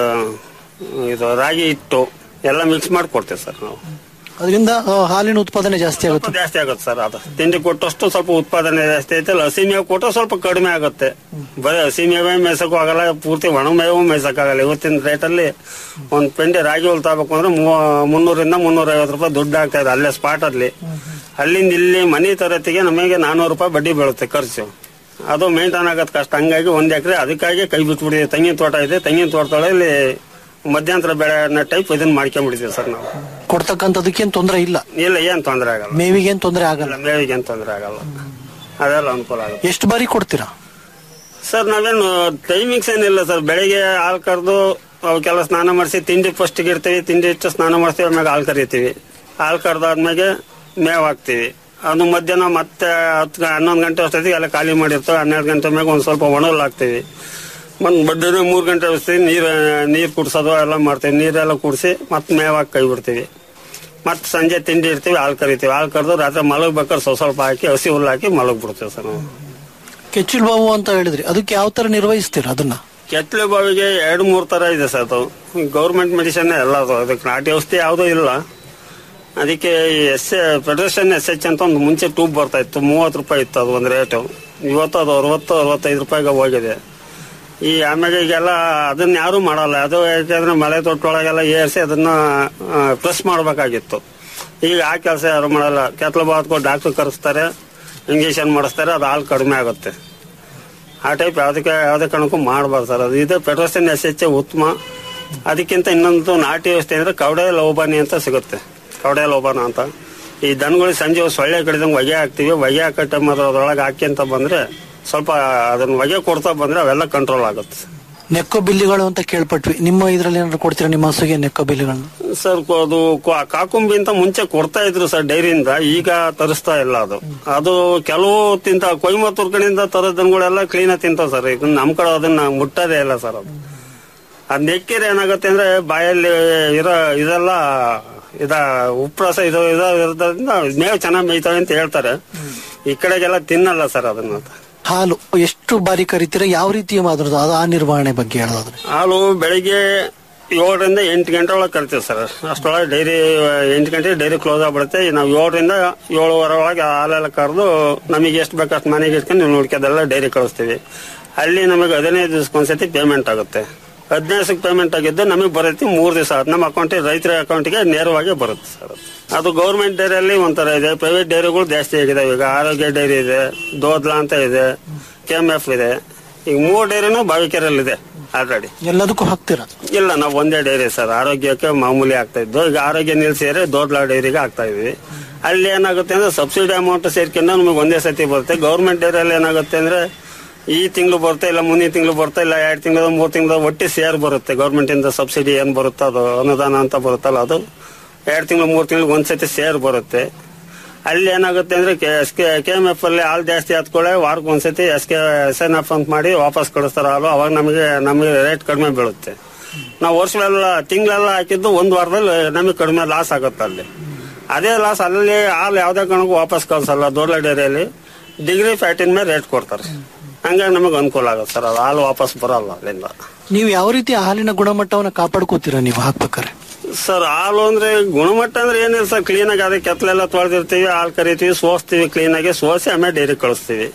ಇದು ರಾಗಿ ಹಿಟ್ಟು ಎಲ್ಲ ಮಿಕ್ಸ್ ಮಾಡಿ ಕೊಡ್ತೀವಿ ಸರ್ ನಾವು
ಅದರಿಂದ ಆ, ಹಾಲಿನ ಉತ್ಪಾದನೆ ಜಾಸ್ತಿ ಆಗುತ್ತೆ
ಸ್ವಲ್ಪ ಜಾಸ್ತಿ ಆಗುತ್ತೆ ಸರ್ ಅದು ತಿಂಡಿ ಕೊಟ್ಟಷ್ಟು ಸ್ವಲ್ಪ ಉತ್ಪಾದನೆ ಜಾಸ್ತಿ ಐತೆ ಅಲ್ಲ ಹಸಿ ಮೇವು ಕೊಟ್ಟರೆ ಸ್ವಲ್ಪ ಕಡಿಮೆ ಆಗುತ್ತೆ ಬರೀ ಹಸಿ ಮೇವೇ ಮೇಯ್ಸಕ್ಕೂ ಆಗಲ್ಲ ಪೂರ್ತಿ ಒಣ ಮೇವು ಮೇಯ್ಸಕ್ಕಾಗಲ್ಲ ಇವತ್ತಿನ ರೇಟಲ್ಲಿ ಒಂದು ಪೆಂಡೆ ರಾಗಿ ಹುಲ್ ತಗೋಬೇಕು ಅಂದ್ರೆ ಮೂವ- ಮುನ್ನೂರಿಂದ ಮುನ್ನೂರ ಐವತ್ತು ರೂಪಾಯಿ ದುಡ್ಡು ಆಗ್ತಾ ಇದೆ ಅಲ್ಲೇ ಸ್ಪಾಟ್ ಅಲ್ಲಿ ಅಲ್ಲಿಂದ ಇಲ್ಲಿ ಮನೆ ತರತ್ತಿಗೆ ನಮಗೆ ನಾನೂರು ರೂಪಾಯಿ ಬಡ್ಡಿ ಬೀಳುತ್ತೆ ಖರ್ಚು ಅದು ಮೇಂಟೈನ್ ಆಗೋದು ಕಷ್ಟ ಹಂಗಾಗಿ ಒಂದ್ ಎಕರೆ ಅದಕ್ಕಾಗಿ ಕೈ ಬಿಟ್ಬಿಟ್ಟಿದೆ ತೆಂಗಿನ ತೋಟ ಇದೆ ತೆಂಗಿನ ತೋಟದೊಳಗೆ ಮಧ್ಯಂತರ ಬೆಳೆ ಟೈಪ್ ಇದನ್ನ ಮಾಡ್ಕೊಂಡ್ಬಿಟ್ಟಿದ್ದೀವಿ ಸರ್ ನಾವು
ಕೊಡ್ತಕ್ಕಂಥದಕ್ಕೇನ್ ತೊಂದರೆ ಇಲ್ಲ
ಇಲ್ಲ ಏನ್ ತೊಂದರೆ ಆಗಲ್ಲ
ಮೇವಿಗೇನ್ ತೊಂದರೆ ಆಗಲ್ಲ
ಮೇವಿಗೆ ಏನ್ ತೊಂದರೆ ಆಗಲ್ಲ ಅದೆಲ್ಲ ಅನುಕೂಲ ಆಗುತ್ತೆ
ಎಷ್ಟು ಬಾರಿ ಕೊಡ್ತೀರಾ
ಸರ್ ನಾವೇನು ಟೈಮಿಂಗ್ಸ್ ಏನಿಲ್ಲ ಸರ್ ಬೆಳಿಗ್ಗೆ ಹಾಲು ಕರೆದು ಅವಕ್ಕೆಲ್ಲ ಸ್ನಾನ ಮಾಡಿಸಿ ತಿಂಡಿ ಫಸ್ಟ್ಗೆ ಇಡ್ತೀವಿ ತಿಂಡಿ ಇಟ್ಟು ಸ್ನಾನ ಮಾಡಿಸ್ತೀವಿ ಆಮೇಲೆ ಹಾಲು ಕರಿತೀವಿ ಹಾಲು ಕರೆದಾದ್ಮೇಲೆ ಮೇವು ಹಾಕ್ತೀವಿ ಅದು ಮಧ್ಯಾಹ್ನ ಮತ್ತೆ ಹತ್ತು ಗ- ಹನ್ನೊಂದು ಗಂಟೆ ಅಷ್ಟೊತ್ತಿಗೆ ಎಲ್ಲ ಖಾಲಿ ಮಾಡಿರ್ತೇವೆ ಹನ್ನೆರಡು ಗಂಟೆ ಮ್ಯಾಗ ಒಂದು ಸ್ವಲ್ಪ ಒಣಲ್ ಹಾಕ್ತೀವಿ ಒಂದು ಬಡ್ಡಿ ಮೂರು ಗಂಟೆ ಅಷ್ಟೊತ್ತಿಗೆ ನೀರು ನೀರು ಕುಡ್ಸೋದು ಎಲ್ಲ ಮಾಡ್ತೀವಿ ನೀರೆಲ್ಲ ಕುಡಿಸಿ ಮತ್ತೆ ಮೇವು ಹಾಕಿ ಕೈ ಬಿಡ್ತೀವಿ ಮತ್ತೆ ಸಂಜೆ ತಿಂಡಿ ಇರ್ತೀವಿ ಹಾಲು ಕರಿತೀವಿ ಹಾಲು ಕರೆದು ರಾತ್ರಿ ಮಲಗ್ಬೇಕಾದ್ರೆ ಸ್ವಲ್ಪ ಸ್ವಲ್ಪ ಹಾಕಿ ಹಸಿ ಹುಲ್ಲು ಹಾಕಿ ಮಲಗ್ ಬಿಡ್ತೀವಿ ಸರ್ ನಾವು
ಕೆಚ್ಚಲು ಬಾವು ಅಂತ ಹೇಳಿದ್ರಿ ಅದಕ್ಕೆ ಯಾವ ತರ ನಿರ್ವಹಿಸ್ತೀರಾ ಅದನ್ನ
ಕೆತ್ತಲೆ ಬಾವಿಗೆ ಎರಡು ಮೂರು ತರ ಇದೆ ಸರ್ ಅದು ಗೌರ್ಮೆಂಟ್ ಮೆಡಿಸಿನ್ ಎಲ್ಲ ಅದು ಅದಕ್ಕೆ ನಾಟಿ ಔಷಧಿ ಯಾವುದೂ ಇಲ್ಲ ಅದಕ್ಕೆ ಎಸ್ ಫೆಡರೇಷನ್ ಎಸ್ ಎಚ್ ಅಂತ ಒಂದು ಮುಂಚೆ ಟ್ಯೂಬ್ ಬರ್ತಾ ಇತ್ತು ಮೂವತ್ತು ರೂಪಾಯಿ ಇತ್ತು ಅದು ಒಂದು ರೇಟು ಇವತ್ತು ಅದು ಅರವತ್ತು ಅರವತ್ತೈದು ರೂಪಾಯಿಗೆ ಹೋಗಿದೆ ಈ ಆಮೇಲೆ ಈಗೆಲ್ಲ ಅದನ್ನ ಯಾರು ಮಾಡಲ್ಲ ಅದು ಯಾಕೆಂದ್ರೆ ಮಳೆ ತೊಟ್ಟೊಳಗೆಲ್ಲ ಏರಿಸಿ ಅದನ್ನ ಪ್ರೆಸ್ ಮಾಡಬೇಕಾಗಿತ್ತು ಈಗ ಆ ಕೆಲಸ ಯಾರು ಮಾಡಲ್ಲ ಕೆತ್ತಲು ಬಾತ್ಕೊ ಡಾಕ್ಟರ್ ಕರೆಸ್ತಾರೆ ಇಂಜೆಕ್ಷನ್ ಮಾಡಿಸ್ತಾರೆ ಅದು ಹಾಲು ಕಡಿಮೆ ಆಗುತ್ತೆ ಆ ಟೈಪ್ ಯಾವ್ದಕ್ಕೆ ಯಾವ್ದೇ ಕಾರಣಕ್ಕೂ ಮಾಡಬಾರ್ದು ಸರ್ ಅದು ಇದು ಪೆಟ್ರೋಸಿನ್ ಎಸ್ ಎಚ್ ಉತ್ತಮ ಅದಕ್ಕಿಂತ ಇನ್ನೊಂದು ನಾಟಿ ವ್ಯವಸ್ಥೆ ಅಂದ್ರೆ ಕವಡೆ ಲೋಬಾನಿ ಅಂತ ಸಿಗುತ್ತೆ ಕವಡೆ ಲೋಬಾನ ಅಂತ ಈ ದನಗಳಿಗೆ ಸಂಜೆ ಹೊತ್ತು ಸೊಳ್ಳೆ ಕಡಿದಂಗೆ ಹೊಗೆ ಹಾಕ್ತಿವಿ ಹೊಗೆ ಹಾಕೋ ಟೈಮ್ ಅದ್ರೊಳಗೆ ಹಾಕಿ ಅಂತ ಬಂದ್ರೆ ಸ್ವಲ್ಪ ಅದನ್ನ ಹೊಗೆ ಕೊಡ್ತಾ ಬಂದ್ರೆ ಅವೆಲ್ಲ ಕಂಟ್ರೋಲ್ ಆಗುತ್ತೆ
ನೆಕ್ಕೋ ಬಿಲ್ಲಿಗಳು ಅಂತ ಕೇಳ್ಪಟ್ವಿ ನಿಮ್ಮ ಇದ್ರಲ್ಲಿ ಏನಾದ್ರು ಕೊಡ್ತೀರಾ ನಿಮ್ಮ ಹಸುಗೆ ನೆಕ್ಕೋ ಬಿಲ್ಲಿಗಳನ್ನ
ಸರ್ ಕೊ- ಅದು ಕೊ- ಕಾಕುಂಬಿ ಅಂತ ಮುಂಚೆ ಕೊಡ್ತಾ ಇದ್ರು ಸರ್ ಡೈರಿಯಿಂದ ಈಗ ತರಿಸ್ತಾ ಇಲ್ಲ ಅದು ಅದು ಕೆಲವು ತಿಂತ ಕೊಯಮತ್ತೂರ್ ಕಡೆಯಿಂದ ತರೋ ದನಗಳೆಲ್ಲ ಕ್ಲೀನ್ ತಿಂತಾವ ಸರ್ ಇದನ್ನ ನಮ್ ಕಡೆ ಅದನ್ನ ಮುಟ್ಟೋದೇ ಇಲ್ಲ ಸರ್ ಅದು ಅದ್ ನೆಕ್ಕಿದ್ರೆ ಏನಾಗುತ್ತೆ ಅಂದ್ರೆ ಬಾಯಲ್ಲಿ ಇರೋ ಇದೆಲ್ಲ ಇದ ಉಪ್ರಸ ಇದು ಇದು ಇರೋದ್ರಿಂದ ಮೇವು ಚೆನ್ನಾಗಿ ಮೇಯ್ತವೆ ಅಂತ ಹೇಳ್ತಾರೆ ಈ ಕಡೆಗೆಲ್ಲ ತಿನ್ನಲ್ಲ ಸರ್ ಅದನ್ನ
ಹಾಲು ಎಷ್ಟು ಬಾರಿ ಕರಿತೀರಾ ಯಾವ ರೀತಿಯ ಅದ್ರದ್ದು ಅದು ಆ ನಿರ್ವಹಣೆ ಬಗ್ಗೆ ಹೇಳೋದಾದ್ರೆ
ಹಾಲು ಬೆಳಿಗ್ಗೆ ಏಳರಿಂದ ಎಂಟು ಗಂಟೆ ಒಳಗೆ ಕರಿತೀವಿ ಸರ್ ಅಷ್ಟೊಳಗೆ ಡೈರಿ ಎಂಟು ಗಂಟೆ ಡೈರಿ ಕ್ಲೋಸ್ ಆಗ್ಬಿಡುತ್ತೆ ನಾವು ಏಳರಿಂದ ಏಳುವರೆ ಒಳಗೆ ಹಾಲೆಲ್ಲ ಕರೆದು ನಮಗೆ ಎಷ್ಟು ಬೇಕು ಅಷ್ಟು ಮನೆಗೆ ಇಟ್ಕೊಂಡು ನೀವು ನೋಡ್ಕೋದೆಲ್ಲ ಡೈರಿ ಕಳಿಸ್ತೀವಿ ಅಲ್ಲಿ ನಮಗೆ ಹದಿನೈದು ದಿವಸಕ್ಕೊಂದ್ಸತಿ ಪೇಮೆಂಟ್ ಆಗುತ್ತೆ ಹದಿನೈದು ದಿವಸಕ್ಕೆ ಪೇಮೆಂಟ್ ಆಗಿದ್ದು ನಮಗೆ ಬರುತ್ತೆ ಮೂರು ದಿವಸ ನಮ್ಮ ಅಕೌಂಟಿಗೆ ರೈತರ ಅಕೌಂಟಿಗೆ ನೇರವಾಗಿ ಬರುತ್ತೆ ಸರ್ ಅದು. ಅದು ಗೌರ್ಮೆಂಟ್ ಡೈರಿಯಲ್ಲಿ ಒಂಥರ ಇದೆ ಪ್ರೈವೇಟ್ ಡೈರಿಗಳು ಜಾಸ್ತಿ ಆಗಿದಾವೆ ಈಗ ಆರೋಗ್ಯ ಡೈರಿ ಇದೆ ದೋದ್ಲಾ ಅಂತ ಇದೆ ಕೆ ಎಂ ಎಫ್ ಇದೆ ಈಗ ಮೂರು ಡೈರಿನೂ ಬಾವಿಕೆರೆಯಲ್ಲಿ ಇದೆ ಆಲ್ರೆಡಿ
ಎಲ್ಲದಕ್ಕೂ ಹಾಕ್ತೀರಾ
ಇಲ್ಲ ನಾವು ಒಂದೇ ಡೈರಿ ಸರ್ ಆರೋಗ್ಯಕ್ಕೆ ಮಾಮೂಲಿ ಆಗ್ತಾ ಇದ್ದು ಈಗ ಆರೋಗ್ಯ ನಿಲ್ಸಿದ್ರೆ ದೋದ್ಲಾ ಡೈರಿಗೆ ಆಗ್ತಾ ಇದೀವಿ ಅಲ್ಲಿ ಏನಾಗುತ್ತೆ ಅಂದ್ರೆ ಸಬ್ಸಿಡಿ ಅಮೌಂಟ್ ಸೇರ್ಕೊಂಡು ನಮಗೆ ಒಂದೇ ಸತಿ ಬರುತ್ತೆ ಗೌರ್ಮೆಂಟ್ ಡೈರಿಯಲ್ಲಿ ಏನಾಗುತ್ತೆ ಅಂದ್ರೆ ಈ ತಿಂಗಳು ಬರುತ್ತೆ ಇಲ್ಲ ಮುಂದಿನ ತಿಂಗಳು ಬರುತ್ತೆ ಇಲ್ಲ ಎರಡು ತಿಂಗಳು ಮೂರು ತಿಂಗಳು ಒಟ್ಟಿ ಸೇರ್ ಬರುತ್ತೆ ಗೌರ್ಮೆಂಟ್ ಇಂದ ಸಬ್ಸಿಡಿ ಏನ್ ಬರುತ್ತೋ ಅದು ಅನುದಾನ ಅಂತ ಬರುತ್ತಲ್ಲ ಅದು ಎರಡು ತಿಂಗಳು ಮೂರು ತಿಂಗಳು ಒಂದ್ಸತಿ ಸೇರ್ ಬರುತ್ತೆ ಅಲ್ಲಿ ಏನಾಗುತ್ತೆ ಅಂದ್ರೆ S K K M F ಅಲ್ಲಿ ಹಾಲು ಜಾಸ್ತಿ ಹತ್ಕೊಳ್ಳೆ ವಾರಕ್ಕೆ ಒಂದ್ಸತಿ S K S N F ಅಂತ ಮಾಡಿ ವಾಪಸ್ ಕಳಿಸ್ತಾರೆ ಹಾಲು ಅವಾಗ ನಮಗೆ ನಮಗೆ ರೇಟ್ ಕಡಿಮೆ ಬೀಳುತ್ತೆ ನಾವು ವರ್ಷಗಳೆಲ್ಲ ತಿಂಗಳೆಲ್ಲ ಹಾಕಿದ್ದು ಒಂದು ವಾರದಲ್ಲಿ ನಮಗೆ ಕಡಿಮೆ ಲಾಸ್ ಆಗುತ್ತೆ ಅಲ್ಲಿ ಅದೇ ಲಾಸ್ ಅಲ್ಲಿ ಹಾಲು ಯಾವ್ದೇ ಕಾರಣಕ್ಕೂ ವಾಪಸ್ ಕಳ್ಸಲ್ಲ ದೊಡ್ಡ ಡೈರಿಯಲ್ಲಿ ಡಿಗ್ರಿ ಫ್ಯಾಟಿನ ಮೇಲೆ ರೇಟ್ ಕೊಡ್ತಾರೆ ಹಂಗಾಗಿ ನಮಗೆ ಅನುಕೂಲ ಆಗುತ್ತೆ ಸರ್ ಅದು ಹಾಲು ವಾಪಸ್ ಬರಲ್ಲ ಅಲ್ಲಿಂದ
ನೀವು ಯಾವ ರೀತಿ ಹಾಲಿನ ಗುಣಮಟ್ಟವನ್ನ ಕಾಪಾಡ್ಕೋತೀರಾ ನೀವು ಹಾಕ್ಬೇಕಾರೆ
ಸರ್ ಹಾಲು ಅಂದ್ರೆ ಗುಣಮಟ್ಟ ಅಂದ್ರೆ ಏನಿಲ್ಲ ಸರ್ ಕ್ಲೀನ್ ಆಗಿ ಅದಕ್ಕೆ ಕೆತ್ತಲೆಲ್ಲ ತೊಳೆದಿರ್ತೀವಿ ಹಾಲು ಕರಿತೀವಿ ಸೋಸ್ತೀವಿ ಕ್ಲೀನ್ ಆಗಿ ಸೋಸಿ ಆಮೇಲೆ ಡೈರಿ ಕಳಿಸ್ತೀವಿ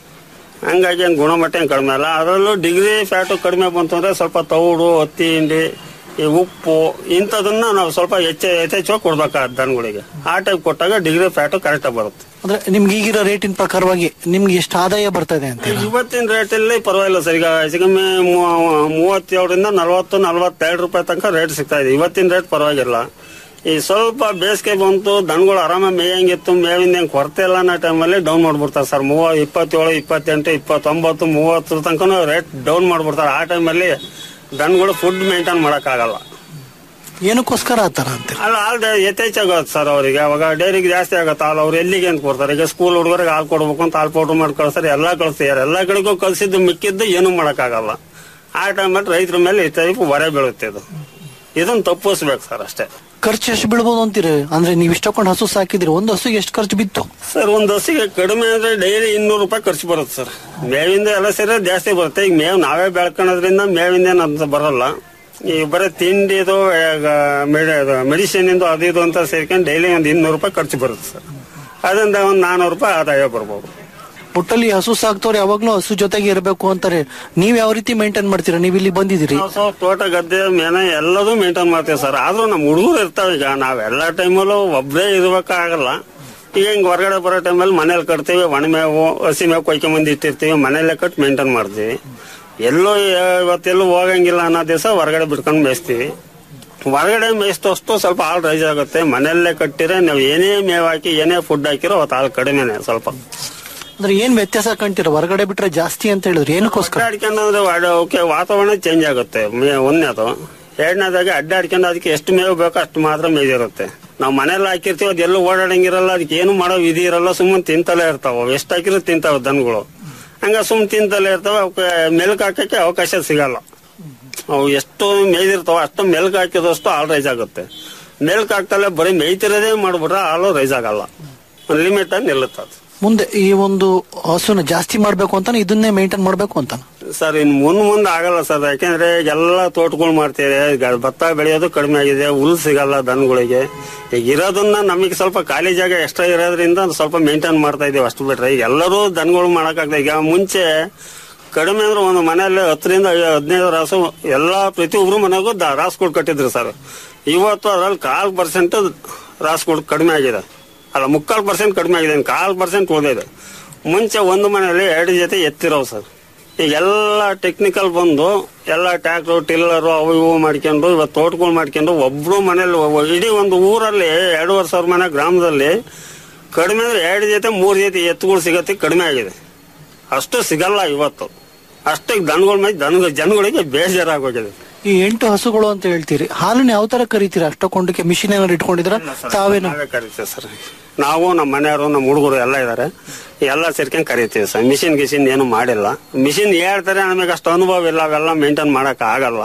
ಹಂಗಾಗಿ ಏನ್ ಗುಣಮಟ್ಟ ಏನ್ ಕಡಿಮೆ ಅಲ್ಲ ಅದರಲ್ಲೂ ಡಿಗ್ರಿ ಫ್ಯಾಟು ಕಡಿಮೆ ಬಂತು ಅಂದ್ರೆ ಸ್ವಲ್ಪ ತೌಡು ಹತ್ತಿ ಹಿಂಡಿ ಈ ಉಪ್ಪು ಇಂಥದನ್ನ ನಾವು ಸ್ವಲ್ಪ ಹೆಚ್ಚ ಯಥೇಚ್ಛವಾಗಿ ಕೊಡ್ಬೇಕಾದ ದನಗಳಿಗೆ ಆ ಟೈಪ್ ಕೊಟ್ಟಾಗ ಡಿಗ್ರಿ ಫ್ಯಾಟು ಕರೆಕ್ಟಾಗಿ ಬರುತ್ತೆ
ಅಂದ್ರೆ ನಿಮ್ಗೆ ಈಗಿರೋ ರೇಟಿನ ಪ್ರಕಾರವಾಗಿ ನಿಮ್ಗೆ ಎಷ್ಟು ಆದಾಯ ಬರ್ತಾ ಇದೆ ಅಂತ
ಇವತ್ತಿನ ರೇಟಲ್ಲಿ ಪರವಾಗಿಲ್ಲ ಸರ್ ಈಗ ಹೆಚ್ಚು ಕಮ್ಮಿ ಮೂ- ಮೂವತ್ತೇಳರಿಂದ ನಲವತ್ತು ನಲವತ್ತೆರಡು ರೂಪಾಯಿ ತನಕ ರೇಟ್ ಸಿಗ್ತಾ ಇದೆ ಇವತ್ತಿನ ರೇಟ್ ಪರವಾಗಿಲ್ಲ ಈ ಸ್ವಲ್ಪ ಬೇಸಿಗೆ ಬಂತು ದನಗಳು ಆರಾಮಾಗಿ ಮೇಯಂಗಿತ್ತು ಮೇವಿಂದ ಹೆಂಗ್ ಕೊರತೆ ಇಲ್ಲ ಅನ್ನೋ ಟೈಮಲ್ಲಿ ಡೌನ್ ಮಾಡ್ಬಿಡ್ತಾರೆ ಸರ್ ಮೂವ ಇಪ್ಪತ್ತೇಳು ಇಪ್ಪತ್ತೆಂಟು ಇಪ್ಪತ್ತೊಂಬತ್ತು ಮೂವತ್ತರ ತನಕ ರೇಟ್ ಡೌನ್ ಮಾಡ್ಬಿಡ್ತಾರೆ ಆ ಟೈಮಲ್ಲಿ ದನಗಳು ಫುಡ್ ಮೇಂಟೈನ್ ಮಾಡಕ್ಕಾಗಲ್ಲ
ಏನಕ್ಕೋಸ್ಕರ ಆ ತರ ಅಂತ
ಅಲ್ಲ ಹಾಲು ಯಥೇಚ್ಛಾಗುತ್ತೆ ಸರ್ ಅವರಿಗೆ ಅವಾಗ ಡೈರಿಗೆ ಜಾಸ್ತಿ ಆಗತ್ತೆ ಹಾಲು ಅವ್ರು ಎಲ್ಲಿಗೆ ಅಂತ ಕೊಡ್ತಾರೆ ಈಗ ಸ್ಕೂಲ್ ಹುಡುಗರಿಗೆ ಹಾಲು ಕೊಡ್ಬೇಕು ಅಂತ ಹಾಲು ಪೌಡರ್ ಮಾಡಿ ಕಳಿಸ್ತಾರೆ ಎಲ್ಲಾ ಕಳಿಸ್ತಾರೆ ಎಲ್ಲಾ ಕಡೆಗೂ ಕಳ್ಸಿದ್ದು ಮಿಕ್ಕಿದ್ದು ಏನೂ ಮಾಡಕ್ಕಾಗಲ್ಲ ಆ ಟೈಮಲ್ಲಿ ರೈತರ ಮೇಲೆ ಈ ಟೈಪ್ ಹೊರೆ ಬೀಳುತ್ತೆ ಇದು ಇದನ್ನ ತಪ್ಪಿಸ್ಬೇಕು ಸರ್ ಅಷ್ಟೇ
ಖರ್ಚು ಎಷ್ಟು ಬೀಳ್ಬೋದು ಅಂತೀರಿ ಅಂದ್ರೆ ನೀವು ಇಷ್ಟಕೊಂಡು ಹಸು ಸಾಕಿದ್ರಿ ಒಂದು ಹಸುಗೆ ಎಷ್ಟು ಖರ್ಚು ಬಿತ್ತು
ಸರ್ ಒಂದ್ ಹಸಿಗೆ ಕಡಿಮೆ ಅಂದ್ರೆ ಡೈಲಿ ಇನ್ನೂರು ರೂಪಾಯಿ ಖರ್ಚು ಬರುತ್ತೆ ಸರ್ ಮೇವಿಂದ ಎಲ್ಲ ಸೇರಿ ಜಾಸ್ತಿ ಬರುತ್ತೆ ಈಗ ಮೇವ್ ನಾವೇ ಬೆಳ್ಕೊಳೋದ್ರಿಂದ ಮೇವಿಂದ ಏನ್ ಅಂತ ಬರಲ್ಲ ಈಗ ಬರೀ ತಿಂಡಿದು ಮೆಡಿಸಿನ್ ಇಂದು ಅದು ಇದು ಅಂತ ಸೇರ್ಕೊಂಡು ಡೈಲಿ ಒಂದ್ ಇನ್ನೂರು ರೂಪಾಯಿ ಖರ್ಚು ಬರುತ್ತೆ ಸರ್ ಅದರಿಂದ ಒಂದ್ ನಾನೂರು ರೂಪಾಯಿ ಆದಾಯ ಬರ್ಬೋದು
ಒಟ್ಟಲ್ಲಿ ಹಸು ಸಾಕ್ತವ್ರು ಯಾವಾಗ್ಲೂ ಹಸು ಜೊತೆಗೆ ಇರಬೇಕು ಅಂತಾರೆ ನೀವ್ ಯಾವ ರೀತಿ ಮೇಂಟೈನ್ ಮಾಡ್ತೀರಾ ನೀವು ಇಲ್ಲಿ ಬಂದಿದ್ದೀರಿ
ನಾವು ಸ್ವಲ್ಪ ತೋಟ ಗದ್ದೆ ಮೇನ ಎಲ್ಲದೂ ಮೇಂಟೈನ್ ಮಾಡ್ತೀವಿ ಸರ್ ಆದ್ರೂ ನಮ್ಮ ಹುಡುಗರು ಇರ್ತಾವ ಈಗ ನಾವ್ ಎಲ್ಲಾ ಟೈಮಲ್ಲೂ ಒಬ್ಬರೇ ಇರ್ಬೇಕಾಗಲ್ಲ ಈಗ ಹಿಂಗ್ ಹೊರಗಡೆ ಬರೋ ಟೈಮಲ್ಲಿ ಮನೇಲಿ ಕಟ್ತೀವಿ ಒಣಮೇವು ಹಸಿ ಮೇವು ಕೊಯ್ಕೊಂಬಂದು ಇಟ್ಟಿರ್ತೀವಿ ಮನೆಯಲ್ಲೇ ಕಟ್ ಮೇಂಟೈನ್ ಮಾಡ್ತೀವಿ ಎಲ್ಲೋ ಇವತ್ತೆಲ್ಲೂ ಹೋಗಂಗಿಲ್ಲ ಅನ್ನೋ ದಿವಸ ಹೊರಗಡೆ ಬಿಟ್ಕೊಂಡು ಮೇಯಿಸ್ತೀವಿ ಹೊರಗಡೆ ಮೇಯಿಸ್ತಷ್ಟು ಸ್ವಲ್ಪ ಹಾಲು ರೈಸ್ ಆಗುತ್ತೆ ಮನೆಯಲ್ಲೇ ಕಟ್ಟಿದ್ರೆ ನಾವು ಏನೇ ಮೇವು ಹಾಕಿ ಏನೇ ಫುಡ್ ಹಾಕಿರೋ ಅವತ್ತು ಹಾಲು ಕಡಿಮೆನೆ ಸ್ವಲ್ಪ
ಅಂದ್ರೆ ಏನ್ ವ್ಯತ್ಯಾಸ ಕಾಣ್ತೀರಾ ಹೊರಗಡೆ ಬಿಟ್ರೆ ಜಾಸ್ತಿ ಅಂತ ಹೇಳಿದ್ರೆ ಏನಕ್ಕೋಸ್ಕರ
ಅಡ್ಡಾಡ್ಕೊಂಡ್ರೆ ಓಕೆ ವಾತಾವರಣ ಚೇಂಜ್ ಆಗುತ್ತೆ ಮೇ- ಒಂದನೇದು ಎರಡನೇದಾಗಿ ಅಡ್ಡಾಡ್ಕೊಂಡು ಅದಕ್ಕೆ ಎಷ್ಟು ಮೇವು ಬೇಕೋ ಅಷ್ಟು ಮಾತ್ರ ಮೇಜಿರುತ್ತೆ ನಾವು ಮನೆಯಲ್ಲಿ ಹಾಕಿರ್ತೀವಿ ಅದು ಎಲ್ಲೂ ಓಡಾಡಂಗಿರಲ್ಲ ಅದಕ್ಕೆ ಏನು ಮಾಡೋ ವಿಧಿ ಇರಲ್ಲ ಸುಮ್ಮನೆ ತಿಂತಲೇ ಇರ್ತಾವ ಎಷ್ಟು ಹಾಕಿರೋ ತಿಂತಾವ ದನಗಳು ಹಂಗ ಸುಮ್ಮನೆ ತಿಂತಲೇ ಇರ್ತಾವ ಅವಕ್ಕೆ ಮೆಲ್ಕ್ ಹಾಕಕ್ಕೆ ಅವಕಾಶ ಸಿಗಲ್ಲ ಅವು ಎಷ್ಟು ಮೇಯ್ದಿರ್ತಾವ ಅಷ್ಟು ಮೆಲ್ಕ್ ಹಾಕಿದಷ್ಟು ಹಾಲು ರೈಸ್ ಆಗುತ್ತೆ ಮೆಲ್ಕ್ ಹಾಕ್ತಲೇ ಬರೀ ಮೇಯ್ತಿರೋದೇ ಮಾಡ್ಬಿಟ್ರೆ ಹಾಲು ರೈಸ್ ಆಗಲ್ಲ ಲಿಮಿಟ್ ಆಗಿ ನಿಲ್ಲುತ್ತೆ ಅದು
ಮುಂದೆ ಈ ಒಂದು ಹಸುನ ಜಾಸ್ತಿ ಮಾಡ್ಬೇಕು ಅಂತಾನೆ ಇದನ್ನೇ ಮೇಂಟೈನ್ ಮಾಡ್ಬೇಕು ಅಂತಾನೆ
ಸರ್ ಇನ್ ಮುಂದ್ ಮುಂದೆ ಆಗಲ್ಲ ಸರ್ ಯಾಕೆಂದ್ರೆ ಎಲ್ಲ ತೋಟಗಳು ಮಾಡ್ತೀವಿ ಈಗ ಭತ್ತ ಬೆಳೆಯೋದು ಕಡಿಮೆ ಆಗಿದೆ ಹುಲ್ ಸಿಗಲ್ಲ ದನಗಳಿಗೆ ಈಗ ಇರೋದನ್ನ ನಮಗೆ ಸ್ವಲ್ಪ ಖಾಲಿ ಜಾಗ ಎಕ್ಸ್ಟ್ರಾ ಇರೋದ್ರಿಂದ ಒಂದ್ ಸ್ವಲ್ಪ ಮೇಂಟೈನ್ ಮಾಡ್ತಾ ಇದೀವಿ ಅಷ್ಟು ಬಿಟ್ರೆ ಈಗ ಎಲ್ಲರೂ ದನಗಳು ಮಾಡಕ್ಕಾಗ್ತದೆ ಈಗ ಮುಂಚೆ ಕಡಿಮೆ ಅಂದ್ರೆ ಒಂದು ಮನೆಯಲ್ಲಿ ಹತ್ತರಿಂದ ಐ- ಹದಿನೈದು ರಾಸು ಎಲ್ಲಾ ಪ್ರತಿಯೊಬ್ರು ಮನೆಗೂ ದ- ರಾಸುಗಳು ಕಟ್ಟಿದ್ರು ಸರ್ ಇವತ್ತು ಅದ್ರಲ್ಲಿ ಕಾಲ್ ಪರ್ಸೆಂಟ್ ರಾಸುಗಳು ಕಡಿಮೆ ಆಗಿದೆ ಅಲ್ಲ ಮುಕ್ಕಾಲ್ ಪರ್ಸೆಂಟ್ ಕಡಿಮೆ ಆಗಿದೆ ಕಾಲ್ ಪರ್ಸೆಂಟ್ ಉಳಿದಿದೆ ಮುಂಚೆ ಒಂದು ಮನೆಯಲ್ಲಿ ಎರಡು ಜೊತೆ ಎತ್ತಿರೋವು ಸರ್ ಈಗ ಎಲ್ಲ ಟೆಕ್ನಿಕಲ್ ಬಂದು ಎಲ್ಲ ಟ್ರ್ಯಾಕ್ಟರ್ ಟಿಲ್ಲರು ಅವು ಇವು ಮಾಡ್ಕೊಂಡು ಇವತ್ತು ತೋಟಗಳು ಮಾಡ್ಕೊಂಡು ಒಬ್ರು ಮನೇಲಿ ಒಬ್ಬ- ಇಡೀ ಒಂದು ಊರಲ್ಲಿ ಎರಡೂವರೆ ಸಾವಿರ ಮನೆ ಗ್ರಾಮದಲ್ಲಿ ಕಡಿಮೆ ಅಂದ್ರೆ ಎರಡು ಜೊತೆ ಮೂರು ಜೊತೆ ಎತ್ತುಗಳು ಸಿಗತ್ತೆ ಕಡಿಮೆ ಆಗಿದೆ ಅಷ್ಟು ಸಿಗಲ್ಲ ಇವತ್ತು ಅಷ್ಟು ದನಗಳ ಮೇಲೆ ದನ ಜನಗಳಿಗೆ ಬೇಜಾರಾಗೋಗಿದೆ
ಈ ಎಂಟು ಹಸುಗಳು ಅಂತ ಹೇಳ್ತೀರಿ ಹಾಲನ್ನ ಯಾವ ತರ ಕರಿತೀರಾ ಅಷ್ಟೊಂದಕ್ಕೆ ಮಿಷಿನ್ ಏನಾದ್ರು ಇಟ್ಕೊಂಡಿದ್ರ ತಾವೇನು
ನಾವೇ ಕರಿತೀವಿ ಸರ್ ನಾವು ನಮ್ಮ ಮನೆಯವರು ನಮ್ಮ ಹುಡುಗರು ಎಲ್ಲ ಇದಾರೆ ಎಲ್ಲ ಸೇರ್ಕೊಂಡ್ ಕರಿತೀವಿ ಸರ್ ಮಿಷಿನ್ ಗಿಷಿನ್ ಏನು ಮಾಡಿಲ್ಲ ಮಿಷಿನ್ ಹೇಳ್ತಾರೆ ನಮಗೆ ಅಷ್ಟು ಅನುಭವ ಇಲ್ಲ ಅವೆಲ್ಲ ಮೇಂಟೈನ್ ಮಾಡಕ್ ಆಗಲ್ಲ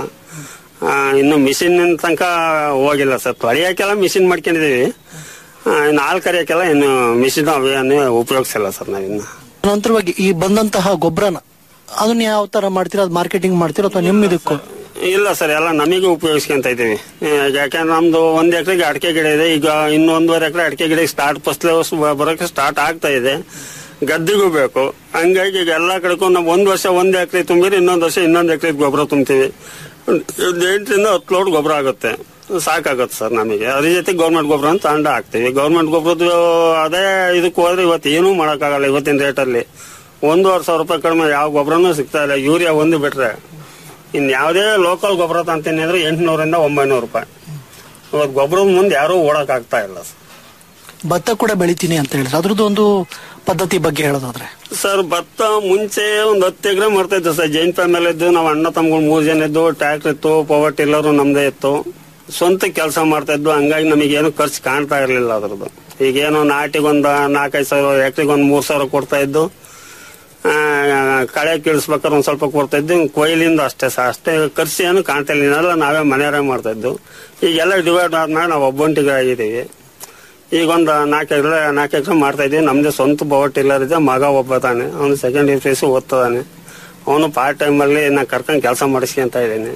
ಆ, ಇನ್ನು ಮಿಷಿನ್ ತನಕ ಹೋಗಿಲ್ಲ ಸರ್ ತೊಳೆಯಕ್ಕೆಲ್ಲ ಮಿಷಿನ್ ಮಾಡ್ಕೊಂಡಿದೀವಿ ಆ, ಇನ್ನು ಹಾಲು ಕರಿಯಕ್ಕೆಲ್ಲ ಇನ್ನು ಮಿಷಿನ್ ಅವೇನು ಉಪಯೋಗಿಸಿಲ್ಲ ಸರ್ ನಾವಿನ್ನು
ನಂತರವಾಗಿ ಈ ಬಂದಂತಹ ಗೊಬ್ಬರನ ಅದನ್ನ ಯಾವ ತರ ಮಾಡ್ತೀರಾ ಅದು ಮಾರ್ಕೆಟಿಂಗ್ ಮಾಡ್ತೀರಾ ಅಥವಾ ನಿಮ್ಮ ಇದಕ್ಕೂ
ಇಲ್ಲ ಸರ್ ಎಲ್ಲ ನಮಗೆ ಉಪಯೋಗಿಸ್ಕೊಂತ ಇದೀವಿ ಆ, ಯಾಕಂದ್ರೆ ನಮ್ದು ಒಂದ್ ಎಕರೆಗೆ ಅಡಿಕೆ ಗಿಡ ಇದೆ ಈಗ ಇನ್ನು ಒಂದೂವರೆ ಎಕರೆ ಅಡಿಕೆ ಗಿಡ ಸ್ಟಾರ್ಟ್ ಫಸ್ಲು ಬರೋಕೆ ಸ್ಟಾರ್ಟ್ ಆಗ್ತಾ ಇದೆ ಗದ್ದಿಗೂ ಬೇಕು ಹಂಗಾಗಿ ಈಗ ಎಲ್ಲಾ ಕಡೆಗೂ ನಾವು ಒಂದ್ ವರ್ಷ ಒಂದ್ ಎಕರೆ ತುಂಬಿದ್ರೆ ಇನ್ನೊಂದ್ ವರ್ಷ ಇನ್ನೊಂದ್ ಎಕರೆ ಗೊಬ್ಬರ ತುಂಬ್ತೀವಿ ಒಂದ್ ಎಂಟರಿಂದ ಹತ್ತು ಲೋಡ್ ಗೊಬ್ಬರ ಆಗುತ್ತೆ ಸಾಕಾಗುತ್ತೆ ಸರ್ ನಮಗೆ ಅದ್ರ ಜೊತೆ ಗೌರ್ಮೆಂಟ್ ಗೊಬ್ಬರ ಅಂತ ತಗೊಂಡು ಹಾಕ್ತಿವಿ ಗೌರ್ಮೆಂಟ್ ಗೊಬ್ಬರದ್ದು ಅದೇ ಇದಕ್ಕೆ ಹೋದ್ರೆ ಇವತ್ತು ಏನೂ ಮಾಡೋಕ್ಕಾಗಲ್ಲ ಇವತ್ತಿನ ರೇಟಲ್ಲಿ ಒಂದೂವರೆ ಸಾವಿರ ರೂಪಾಯಿ ಕಡಿಮೆ ಯಾವ ಗೊಬ್ಬರನೂ ಸಿಗ್ತಾ ಇಲ್ಲ ಯೂರಿಯಾ ಒಂದು ಬಿಟ್ರೆ ಇನ್ ಯಾವುದೇ ಲೋಕಲ್ ಗೊಬ್ಬರ ತಂತೀನಿ ಅಂದ್ರೆ ಎಂಟುನೂರಿಂದ ಒಂಬೈನೂರು ರೂಪಾಯಿ ಇವತ್ತು ಗೊಬ್ಬರದ ಮುಂದೆ ಯಾರೂ ಓಡಕ್ ಆಗ್ತಾ ಇಲ್ಲ ಸರ್.
ಭತ್ತ ಕೂಡ ಬೆಳಿತೀನಿ ಅಂತ ಹೇಳಿದ್ರೆ ಅದ್ರದ್ದು ಒಂದು ಪದ್ಧತಿ ಬಗ್ಗೆ ಹೇಳೋದಾದ್ರೆ
ಸರ್ ಭತ್ತ ಮುಂಚೆ ಒಂದು ಹತ್ತು ಎಕರೆ ಮಾಡ್ತಾ ಇದ್ದು ಸರ್ ಜೈನ್ ಫ್ಯಾಮಿಲಿ ಇದ್ದು ನಾವು ಅಣ್ಣ ತಮ್ಮಗಳು ಮೂರು ಜನ ಇದ್ದು ಟ್ರ್ಯಾಕ್ಟರ್ ಇತ್ತು ಪವರ್ ಟಿಲ್ಲರು ನಮ್ದೇ ಇತ್ತು ಸ್ವಂತ ಕೆಲಸ ಮಾಡ್ತಾ ಇದ್ದು ಹಂಗಾಗಿ ನಮಗೇನು ಖರ್ಚು ಕಾಣ್ತಾ ಇರಲಿಲ್ಲ ಅದ್ರದ್ದು ಈಗೇನೋ ನಾಟಿಗೊಂದು ನಾಲ್ಕೈದು ಸಾವಿರ ಎಕರೆಗೆ ಒಂದು ಮೂರು ಸಾವಿರ ಕೊಡ್ತಾ ಇದ್ದು ಆ, ಕಳೆ ಕೀಳಿಸ್ಬೇಕಾದ್ರೆ ಒಂದ್ ಸ್ವಲ್ಪ ಕೊಡ್ತಾ ಇದ್ದು ಕೊಯ್ಲಿಂದ ಅಷ್ಟೇ ಸರ್ ಅಷ್ಟೇ ಖರ್ಚು ಏನು ಕಾಣ್ತಾ ಇಲ್ಲ ಎಲ್ಲ ನಾವೇ ಮನೆಯವರೇ ಮಾಡ್ತಾ ಇದ್ದು ಈಗೆಲ್ಲ ಡಿವೈಡ್ ಆದ್ಮೇಲೆ ನಾವು ಒಬ್ಬೊಂಟಿಗೆ ಆಗಿದ್ದೀವಿ ಈಗ ಒಂದು ನಾಲ್ಕು ಎಕರೆ ನಾಲ್ಕು ಎಕರೆ ಮಾಡ್ತಾ ಇದ್ದೀವಿ ನಮ್ದೇ ಸ್ವಂತ ಪವರ್ ಟಿಲ್ಲರ್ ಇದೆ ಮಗ ಒಬ್ಬ ತಾನೆ ಅವನು ಸೆಕೆಂಡ್ ಇಯರ್ ಪಿ ಓದ್ತದಾನೆ ಅವನು ಪಾರ್ಟ್ ಟೈಮಲ್ಲಿ ನಾ ಕರ್ಕೊಂಡು ಕೆಲಸ ಮಾಡಿಸ್ಕೊಂತ ಇದ್ದೀನಿ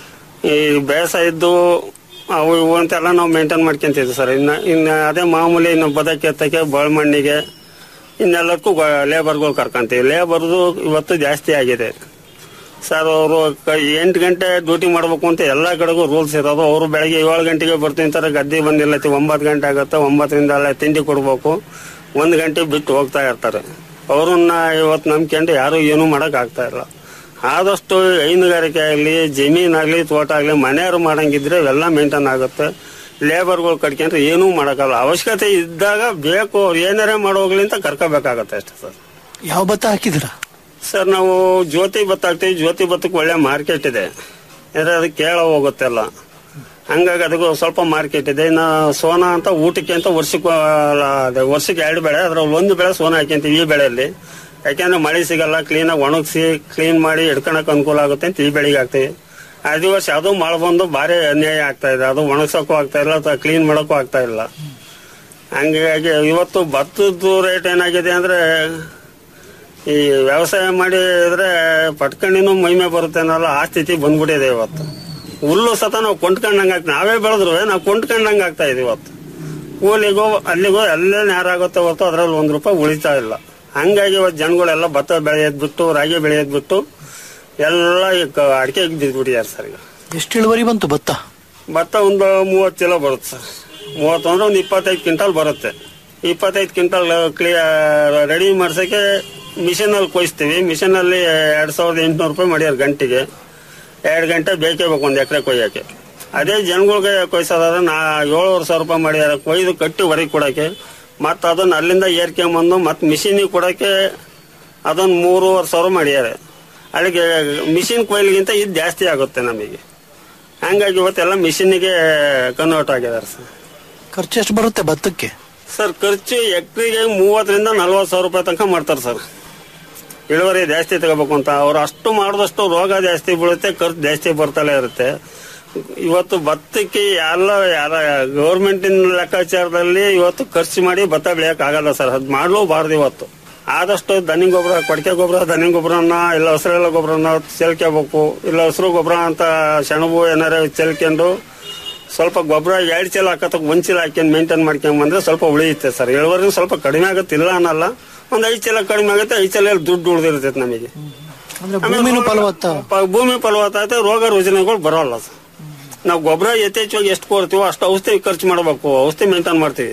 ಈ ಬೇಸಾಯ ಇದ್ದು ಅವು ಇವು ಅಂತೆಲ್ಲ ನಾವು ಮೇಂಟೈನ್ ಮಾಡ್ಕೊಂತಿದ್ವಿ ಸರ್ ಇನ್ನು ಇನ್ನು ಅದೇ ಮಾಮೂಲಿ ಇನ್ನು ಬದಕ್ಕೆ ಎತ್ತಕ್ಕೆ ಬಳಮಣ್ಣಿಗೆ ಇನ್ನೆಲ್ಲದಕ್ಕೂ ಲೇಬರ್ಗಳು ಕರ್ಕೊಂತೀವಿ ಲೇಬರ್ದು ಇವತ್ತು ಜಾಸ್ತಿ ಆಗಿದೆ ಸರ್ ಅವರು ಎಂಟು ಗಂಟೆ ಡ್ಯೂಟಿ ಮಾಡ್ಬೇಕು ಅಂತ ಎಲ್ಲಾ ಕಡೆಗೂ ರೂಲ್ಸ್ ಇರೋದು ಅವರು ಬೆಳಗ್ಗೆ ಏಳು ಗಂಟೆಗೆ ಬರ್ತಿಂತಾರೆ ಗದ್ದೆ ಬಂದಿಲ್ಲ ಒಂಬತ್ತು ಗಂಟೆ ಆಗುತ್ತೆ ಒಂಬತ್ತರಿಂದ ಅಲ್ಲೇ ತಿಂಡಿ ಕೊಡ್ಬೇಕು ಒಂದು ಗಂಟೆ ಬಿಟ್ಟು ಹೋಗ್ತಾ ಇರ್ತಾರೆ ಅವ್ರನ್ನ ಇವತ್ತು ನಂಬ್ಕೊಂಡು ಯಾರು ಏನೂ ಮಾಡಕ್ ಆಗ್ತಾ ಇಲ್ಲ ಆದಷ್ಟು ಹೈನುಗಾರಿಕೆ ಆಗಲಿ ಜಮೀನಾಗ್ಲಿ ತೋಟ ಆಗಲಿ ಮನೆಯವರು ಮಾಡಂಗಿದ್ರೆ ಇವೆಲ್ಲ ಮೇಂಟೈನ್ ಆಗುತ್ತೆ ಲೇಬರ್ಗಳು ಕಟ್ಕೊಂಡ್ರೆ ಏನೂ ಮಾಡೋಕ್ಕಲ್ಲ ಅವಶ್ಯಕತೆ ಇದ್ದಾಗ ಬೇಕು ಅವ್ರು ಏನಾರೇ ಮಾಡೋಗ್ಲಿ ಅಂತ ಕರ್ಕೋಬೇಕಾಗತ್ತೆ ಅಷ್ಟೇ ಸರ್
ಯಾವ ಭತ್ತ ಹಾಕಿದಿರಾ
ಸರ್ ನಾವು ಜ್ಯೋತಿ ಭತ್ತ ಹಾಕ್ತೀವಿ ಜ್ಯೋತಿ ಭತ್ತಕ್ಕೆ ಒಳ್ಳೆ ಮಾರ್ಕೆಟ್ ಇದೆ ಅಂದ್ರೆ ಅದು ಕೇಳ ಹೋಗುತ್ತೆಲ್ಲ ಹಂಗಾಗಿ ಅದಕ್ಕೂ ಸ್ವಲ್ಪ ಮಾರ್ಕೆಟ್ ಇದೆ ಇನ್ನು ಸೋನಾ ಅಂತ ಊಟಕ್ಕೆ ಅಂತ ವರ್ಷಕ್ಕೆ ಅಲ್ಲ, ಅದೇ ವರ್ಷಕ್ಕೆ ಎರಡು ಬೆಳೆ ಅದ್ರಲ್ಲಿ ಒಂದು ಬೆಳೆ ಸೋನಾ ಹಾಕ್ಯಂತೀವಿ ಈ ಬೆಳೆಯಲ್ಲಿ ಯಾಕೆಂದ್ರೆ ಮಳೆ ಸಿಗಲ್ಲ ಕ್ಲೀನಾಗಿ ಒಣಗಿಸಿ ಕ್ಲೀನ್ ಮಾಡಿ ಹಿಡ್ಕೊಳಕ್ ಅನುಕೂಲ ಆಗುತ್ತೆ ಅಂತ ಈ ಬೆಳೆಗೆ ಹಾಕ್ತೀವಿ ಅದೇ ವರ್ಷ ಅದು ಮಳೆ ಬಂದು ಭಾರಿ ಅನ್ಯಾಯ ಆಗ್ತಾ ಇದೆ ಅದು ಒಣಗ್ಸಕ್ಕೂ ಆಗ್ತಾ ಇಲ್ಲ ಅಥವಾ ಕ್ಲೀನ್ ಮಾಡಕ್ಕೂ ಆಗ್ತಾ ಇಲ್ಲ ಹಂಗಾಗಿ ಇವತ್ತು ಭತ್ತದ ರೇಟ್ ಏನಾಗಿದೆ ಅಂದ್ರೆ ಈ ವ್ಯವಸಾಯ ಮಾಡಿದ್ರೆ ಪಟ್ಕಂಡಿನೂ ಮೈಮೆ ಬರುತ್ತೆ ಅನ್ನೋಲ್ಲ ಆ ಸ್ಥಿತಿ ಬಂದ್ಬಿಟ್ಟಿದೆ ಇವತ್ತು ಹುಲ್ಲು ಸತ ನಾವು ಕೊಂಡ್ಕೊಂಡಂಗ ಆಗ್ತದೆ ನಾವೇ ಬೆಳೆದ್ರು ನಾವು ಕೊಂಡ್ಕೊಂಡಂಗ ಆಗ್ತಾ ಇದೆ ಇವತ್ತು ಕೂಲಿಗೋ ಅಲ್ಲಿಗೋ ಅಲ್ಲೇ ನೇರಾಗುತ್ತೆ ಹೊರತು ಅದ್ರಲ್ಲಿ ಒಂದ್ ರೂಪಾಯಿ ಉಳಿತಾ ಇಲ್ಲ ಹಂಗಾಗಿ ಇವತ್ತು ಜನಗಳೆಲ್ಲ ಭತ್ತ ಬೆಳೆಯೋದ್ ಬಿಟ್ಟು ರಾಗಿ ಬೆಳೆಯೋದ್ ಬಿಟ್ಟು ಎಲ್ಲ ಅಡಿಕೆ ಬಿದ್ದ್ಬಿಟ್ಟಿದ್ದಾರೆ ಸರ್ ಈಗ
ಎಷ್ಟು ಇಳುವರಿ ಬಂತು ಭತ್ತ
ಭತ್ತ ಒಂದು ಮೂವತ್ತು ಕಿಲೋ ಬರುತ್ತೆ ಸರ್ ಮೂವತ್ತು ಅಂದ್ರೆ ಒಂದು ಇಪ್ಪತ್ತೈದು ಕ್ವಿಂಟಲ್ ಬರುತ್ತೆ ಇಪ್ಪತ್ತೈದು ಕ್ವಿಂಟಲ್ ಕ್ಲಿಯರ್ ರೆಡಿ ಮಾಡ್ಸಕ್ಕೆ ಮಿಷನ್ ಅಲ್ಲಿ ಕೊಯ್ಸ್ತೀವಿ ಮಿಷನ್ ಅಲ್ಲಿ ಎರಡ್ ಸಾವಿರದ ಎಂಟುನೂರು ರೂಪಾಯಿ ಮಾಡ್ಯಾರ ಗಂಟೆಗೆ ಎರಡು ಗಂಟೆ ಬೇಕೇ ಬೇಕು ಒಂದು ಎಕರೆ ಕೊಯ್ಯಕ್ಕೆ ಅದೇ ಜನಗಳಿಗೆ ಕೊಯ್ಸೋದಾದ್ರೆ ನಾ ಏಳುವರೆ ಸಾವಿರ ರೂಪಾಯಿ ಮಾಡ್ಯಾರ ಕೊಯ್ದು ಕಟ್ಟಿ ಹೊರಗೆ ಕೊಡಕ್ಕೆ ಮತ್ತೆ ಅದನ್ನ ಅಲ್ಲಿಂದ ಏರ್ಕೊಂಬಂದು ಮತ್ತೆ ಮಿಷಿನಿಗೆ ಕೊಡಕ್ಕೆ ಅದನ್ನ ಮೂರುವರೆ ಸಾವಿರ ಮಾಡ್ಯಾರ ಅಲ್ಲಿಗೆ ಮಿಷಿನ್ ಕೊಯ್ಲಿಗಿಂತ ಇದು ಜಾಸ್ತಿ ಆಗುತ್ತೆ ನಮಗೆ ಹಂಗಾಗಿ ಇವತ್ತೆಲ್ಲ ಮಿಷಿನ್ಗೆ ಕನ್ವರ್ಟ್ ಆಗಿದ್ದಾರೆ ಸರ್
ಖರ್ಚು ಎಷ್ಟು ಬರುತ್ತೆ ಭತ್ತಕ್ಕೆ
ಸರ್ ಖರ್ಚು ಎಕರೆಗೆ ಮೂವತ್ತರಿಂದ ನಲ್ವತ್ತು ಸಾವಿರ ರೂಪಾಯಿ ತನಕ ಮಾಡ್ತಾರೆ ಸರ್ ಇಳುವರಿ ಜಾಸ್ತಿ ತಗೋಬೇಕು ಅಂತ ಅವ್ರು ಅಷ್ಟು ಮಾಡಿದಷ್ಟು ರೋಗ ಜಾಸ್ತಿ ಬೀಳುತ್ತೆ ಖರ್ಚು ಜಾಸ್ತಿ ಬರ್ತಲೇ ಇರುತ್ತೆ ಇವತ್ತು ಭತ್ತಕ್ಕೆ ಎಲ್ಲ ಯಾರ ಗೌರ್ಮೆಂಟಿನ ಲೆಕ್ಕಾಚಾರದಲ್ಲಿ ಇವತ್ತು ಖರ್ಚು ಮಾಡಿ ಭತ್ತ ಬೆಳೆಯಕ್ ಆಗಲ್ಲ ಸರ್ ಅದು ಮಾಡಲೂಬಾರ್ದು ಇವತ್ತು ಆದಷ್ಟು ದನಿ ಗೊಬ್ಬರ ಕೊಡಕೆ ಗೊಬ್ಬರ ದನಿ ಗೊಬ್ಬರನ ಇಲ್ಲ ಹಸಿರೆಲ್ಲ ಗೊಬ್ಬರನ ಚೆಲ್ಕೋಬೇಕು ಇಲ್ಲ ಹಸಿರು ಗೊಬ್ಬರ ಅಂತ ಸೆಣಬು ಏನಾರ ಚೆಲ್ಕೊಂಡು ಸ್ವಲ್ಪ ಗೊಬ್ಬರ ಎರಡು ಚೀಲ ಹಾಕತ್ತಕ್ ಒಂದ್ ಚೀಲ ಹಾಕ್ಯಂಡ್ ಮೇಂಟೈನ್ ಮಾಡ್ಕೊಂಡ್ ಬಂದ್ರೆ ಸ್ವಲ್ಪ ಉಳಿಯುತ್ತೆ ಸರ್ ಇಳುವರಿ ಸ್ವಲ್ಪ ಕಡಿಮೆ ಆಗುತ್ತೆ ಇಲ್ಲ ಅನ್ನಲ್ಲ ಒಂದ್ ಐದ್ ಚೀಲ ಕಡಿಮೆ ಆಗುತ್ತೆ ಐದ್ ಚೀಲ ದುಡ್ಡು ಉಳಿದಿರ್ತೈತೆ ನಮಗೆ
ಅಂದ್ರೆ ಭೂಮಿನೂ ಫಲವತ್ತ
ಪ- ಭೂಮಿ ಫಲವತ್ತ ಆಯ್ತು ರೋಗ ರುಜಿನಗಳು ಬರೋಲ್ಲ ಸರ್ ನಾವು ಗೊಬ್ಬರ ಯಥೇಚ್ಛವಾಗಿ ಎಷ್ಟು ಕೊಡ್ತೀವೋ ಅಷ್ಟು ಔಷಧಿ ಖರ್ಚು ಮಾಡಬೇಕು ಔಷಧಿ ಮೇಂಟೈನ್ ಮಾಡ್ತೀವಿ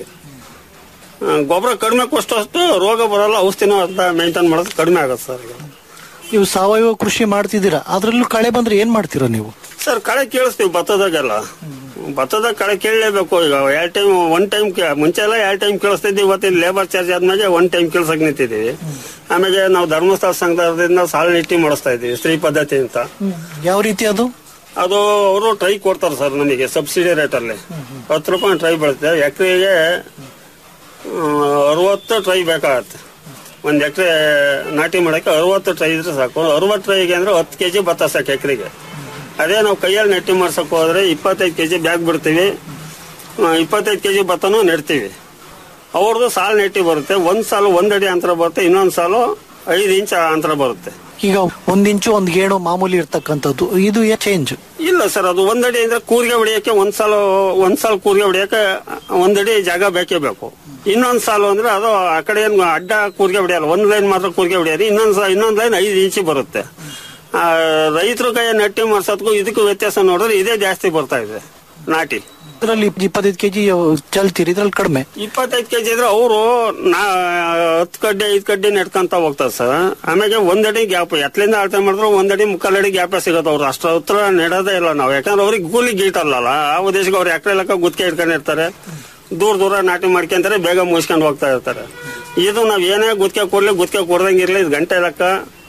ಆ, ಗೊಬ್ಬರ ಕಡಿಮೆ ಕೊಟ್ಟಷ್ಟು ರೋಗ ಬರೋಲ್ಲ ಔಷಧಿನೂ ಅಂತ ಮೇಂಟೈನ್ ಮಾಡೋದು ಕಡಿಮೆ ಆಗುತ್ತೆ ಸರ್ ಈಗ
ನೀವು ಸಾವಯವ ಕೃಷಿ ಮಾಡ್ತಿದ್ದೀರಾ ಅದ್ರಲ್ಲೂ ಕಳೆ ಬಂದ್ರೆ ಏನ್ ಮಾಡ್ತೀರಾ ನೀವು
ಸರ್ ಕಳೆ ಕೇಳಿಸ್ತೀವಿ ಭತ್ತದಾಗೆಲ್ಲ ಭತ್ತದಾಗ ಕಳೆ ಕೇಳಲೇಬೇಕು ಈಗ ಎರಡು ಟೈಮ್ ಒನ್ ಟೈಮ್ ಮುಂಚೆ ಎಲ್ಲ ಎರಡು ಟೈಮ್ ಕೇಳಿಸ್ತಿದ್ವಿ ಇವತ್ತಿನ ಲೇಬರ್ ಚಾರ್ಜ್ ಆದ್ಮೇಲೆ ಒನ್ ಟೈಮ್ ಕೇಳ್ಸಕ್ ನಿಂತಿದ್ದೀವಿ ಆಮೇಲೆ ನಾವು ಧರ್ಮಸ್ಥಳ ಸಂಘದಿಂದ ಸಾಲ ನಿಟ್ಟಿ ಮಾಡಿಸ್ತಾ ಇದ್ದೀವಿ ಸ್ತ್ರೀ ಪದ್ಧತಿ ಅಂತ
ಯಾವ ರೀತಿ ಅದು
ಅದು ಅವರು ಟ್ರೈ ಕೊಡ್ತಾರೆ ಸರ್ ನಮಗೆ ಸಬ್ಸಿಡಿ ರೇಟಲ್ಲಿ ಹತ್ತು ರೂಪಾಯಿ ಟ್ರೈ ಬೀಳುತ್ತೆ ಎಕರೆಗೆ ಅರವತ್ತು ಟ್ರೈ ಬೇಕಾಗತ್ತೆ ಒಂದು ಎಕರೆ ನಾಟಿ ಮಾಡಕ್ಕೆ ಅರವತ್ತು ಟ್ರೈ ಇದ್ರೆ ಸಾಕು ಅರವತ್ತು ಟ್ರೈಗೆ ಅಂದ್ರೆ ಹತ್ತು ಕೆಜಿ ಭತ್ತ ಸಾಕು ಎಕರೆಗೆ ಅದೇ ನಾವು ಕೈಯಲ್ಲಿ ನೆಟ್ಟಿ ಮಾಡ್ಸಕ್ ಹೋದ್ರೆ ಇಪ್ಪತ್ತೈದು ಕೆಜಿ ಬ್ಯಾಗ್ ಬಿಡ್ತೀವಿ ಇಪ್ಪತ್ತೈದು ಕೆಜಿ ಭತ್ತನೂ ನೆಡ್ತೀವಿ ಅವ್ರದ್ದು ಸಾಲು ನೆಟ್ಟಿ ಬರುತ್ತೆ ಒಂದ್ ಸಾಲು ಒಂದ್ ಅಡಿ ಅಂತರ ಬರುತ್ತೆ ಇನ್ನೊಂದ್ ಸಾಲು ಐದು ಇಂಚ್ ಅಂತರ ಬರುತ್ತೆ
ಈಗ ಒಂದ್ ಇಂಚು ಒಂದ್ ಗೇಣು ಮಾಮೂಲಿ ಇರ್ತಕ್ಕಂಥದ್ದು ಇದು ಚೇಂಜ್
ಇಲ್ಲ ಸರ್ ಅದು ಒಂದಡಿ ಅಂದ್ರೆ ಕೂರ್ಗೆ ಹೊಡಿಯಕ್ಕೆ ಒಂದ್ ಸಾಲ ಒಂದ್ ಸಾಲ ಕೂರ್ಗೆ ಹೊಡಿಯಕ್ಕೆ ಒಂದಡಿ ಜಾಗ ಬೇಕೇ ಬೇಕು ಇನ್ನೊಂದ್ ಸಾಲು ಅಂದ್ರೆ ಅದು ಆ ಕಡೆ ಏನ್ ಅಡ್ಡ ಕೂರ್ಗೆ ಹೊಡಿಯಲ್ಲ ಒಂದ್ ಲೈನ್ ಮಾತ್ರ ಕೂರ್ಗೆ ಹೊಡಿಯೋದು ಇನ್ನೊಂದ್ ಸಾ- ಇನ್ನೊಂದ್ ಲೈನ್ ಐದು ಇಂಚಿ ಬರುತ್ತೆ ರೈತರ ಕೈ ನಟ್ಟಿ ಮಾಡ್ಸೋದಕ್ಕೂ ಇದಕ್ಕೂ ವ್ಯತ್ಯಾಸ ನೋಡಿದ್ರೆ ಇದೇ ಜಾಸ್ತಿ ಬರ್ತಾ ಇದೆ ನಾಟಿ
ಇದ್ರಲ್ಲಿ ಇಪ್ಪತ್ತೈದು ಕೆಜಿ ಚಲ್ತೀರಿ ಇದ್ರಲ್ಲಿ ಕಡಿಮೆ
ಇಪ್ಪತ್ತೈದು ಕೆಜಿ ಇದ್ರೆ ಅವರು ನಾ ಹತ್ತು ಕಡ್ಡೆ ಐದು ಕಡ್ಡೆ ನೆಟ್ಕೊಂತ ಹೋಗ್ತಾರೆ ಸರ್ ಆಮೇಲೆ ಒಂದಡಿ ಗ್ಯಾಪ್ ಎತ್ಲಿಂದ ಅಳತೆ ಮಾಡಿದ್ರು ಒಂದಡಿ ಮುಕ್ಕಾಲ್ ಅಡಿ ಗ್ಯಾಪ್ ಸಿಗುತ್ತೆ ಅವ್ರು ಅಷ್ಟು ಹತ್ರ ನೆಡೋದೇ ಇಲ್ಲ ನಾವು ಯಾಕಂದ್ರೆ ಅವ್ರಿಗೆ ಕೂಲಿ ಗೀಟಲ್ಲ ಆ ಉದ್ದೇಶಕ್ಕೆ ಅವ್ರು ಎಕರೆ ಲೆಕ್ಕ ಗುತ್ತಿಗೆ ಇಟ್ಕೊಂಡಿರ್ತಾರೆ ದೂರ ದೂರ ನಾಟಿ ಮಾಡ್ಕೊಂತಾರೆ ಬೇಗ ಮುಗಿಸ್ಕೊಂಡು ಹೋಗ್ತಾ ಇರ್ತಾರೆ ಇದು ನಾವ್ ಏನೇ ಗುತ್ತಿಗೆ ಕೊಡ್ಲಿ ಗುತ್ತಿಗೆ ಕೊಡ್ದಂಗಿರ್ಲಿ ಇದು ಗಂಟೆ ಲೆಕ್ಕ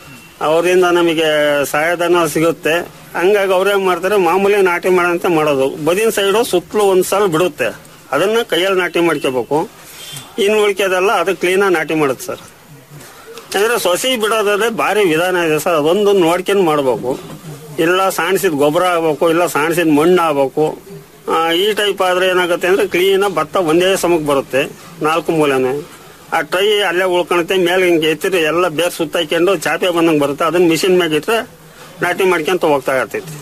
ಅವರಿಂದ ನಮಗೆ ಸಹಾಯಧನ ಸಿಗುತ್ತೆ ಹಂಗಾಗಿ ಅವ್ರೇನ್ ಮಾಡ್ತಾರೆ ಮಾಮೂಲಿ ನಾಟಿ ಮಾಡಂತ ಮಾಡೋದು ಬದಿನ ಸೈಡು ಸುತ್ತಲೂ ಒಂದ್ ಸಲ ಬಿಡುತ್ತೆ ಅದನ್ನ ಕೈಯಲ್ಲಿ ನಾಟಿ ಮಾಡ್ಕೋಬೇಕು ಇನ್ನು ಉಳಿಕೆದೆಲ್ಲ ಅದು ಕ್ಲೀನಾಗಿ ನಾಟಿ ಮಾಡುತ್ತೆ ಸರ್ ಅಂದ್ರೆ ಸೊಸಿ ಬಿಡೋದಾದ್ರೆ ಭಾರಿ ವಿಧಾನ ಇದೆ ಸರ್ ಅದೊಂದು ನೋಡ್ಕೊಂಡು ಮಾಡ್ಬೇಕು ಇಲ್ಲ ಸಾಣಿಸಿದ ಗೊಬ್ಬರ ಆಗ್ಬೇಕು ಇಲ್ಲ ಸಾಣಿಸಿದ ಮಣ್ಣು ಆಗ್ಬೇಕು ಆ, ಈ ಟೈಪ್ ಆದ್ರೆ ಏನಾಗುತ್ತೆ ಅಂದ್ರೆ ಕ್ಲೀನ್ ಭತ್ತ ಒಂದೇ ಸಮಕ್ಕೆ ಬರುತ್ತೆ ನಾಲ್ಕು ಮೂಲೆನೆ ಆ ಟ್ರೈ ಅಲ್ಲೇ ಉಳ್ಕೊಳುತ್ತೆ ಮೇಲೆ ಹಿಂಗೆ ಎತ್ತಿರಿ ಎಲ್ಲ ಬೇರ್ ಸುತ್ತಾಕೊಂಡು ಚಾಪೆ ಬಂದಂಗೆ ಬರುತ್ತೆ ಅದನ್ನ ಮಿಷಿನ್ ಮ್ಯಾಗ ಇಟ್ರೆ ನಾಟಿ ಮಾಡ್ಕೊಂತ ಹೋಗ್ತಾ ಇರ್ತೈತಿ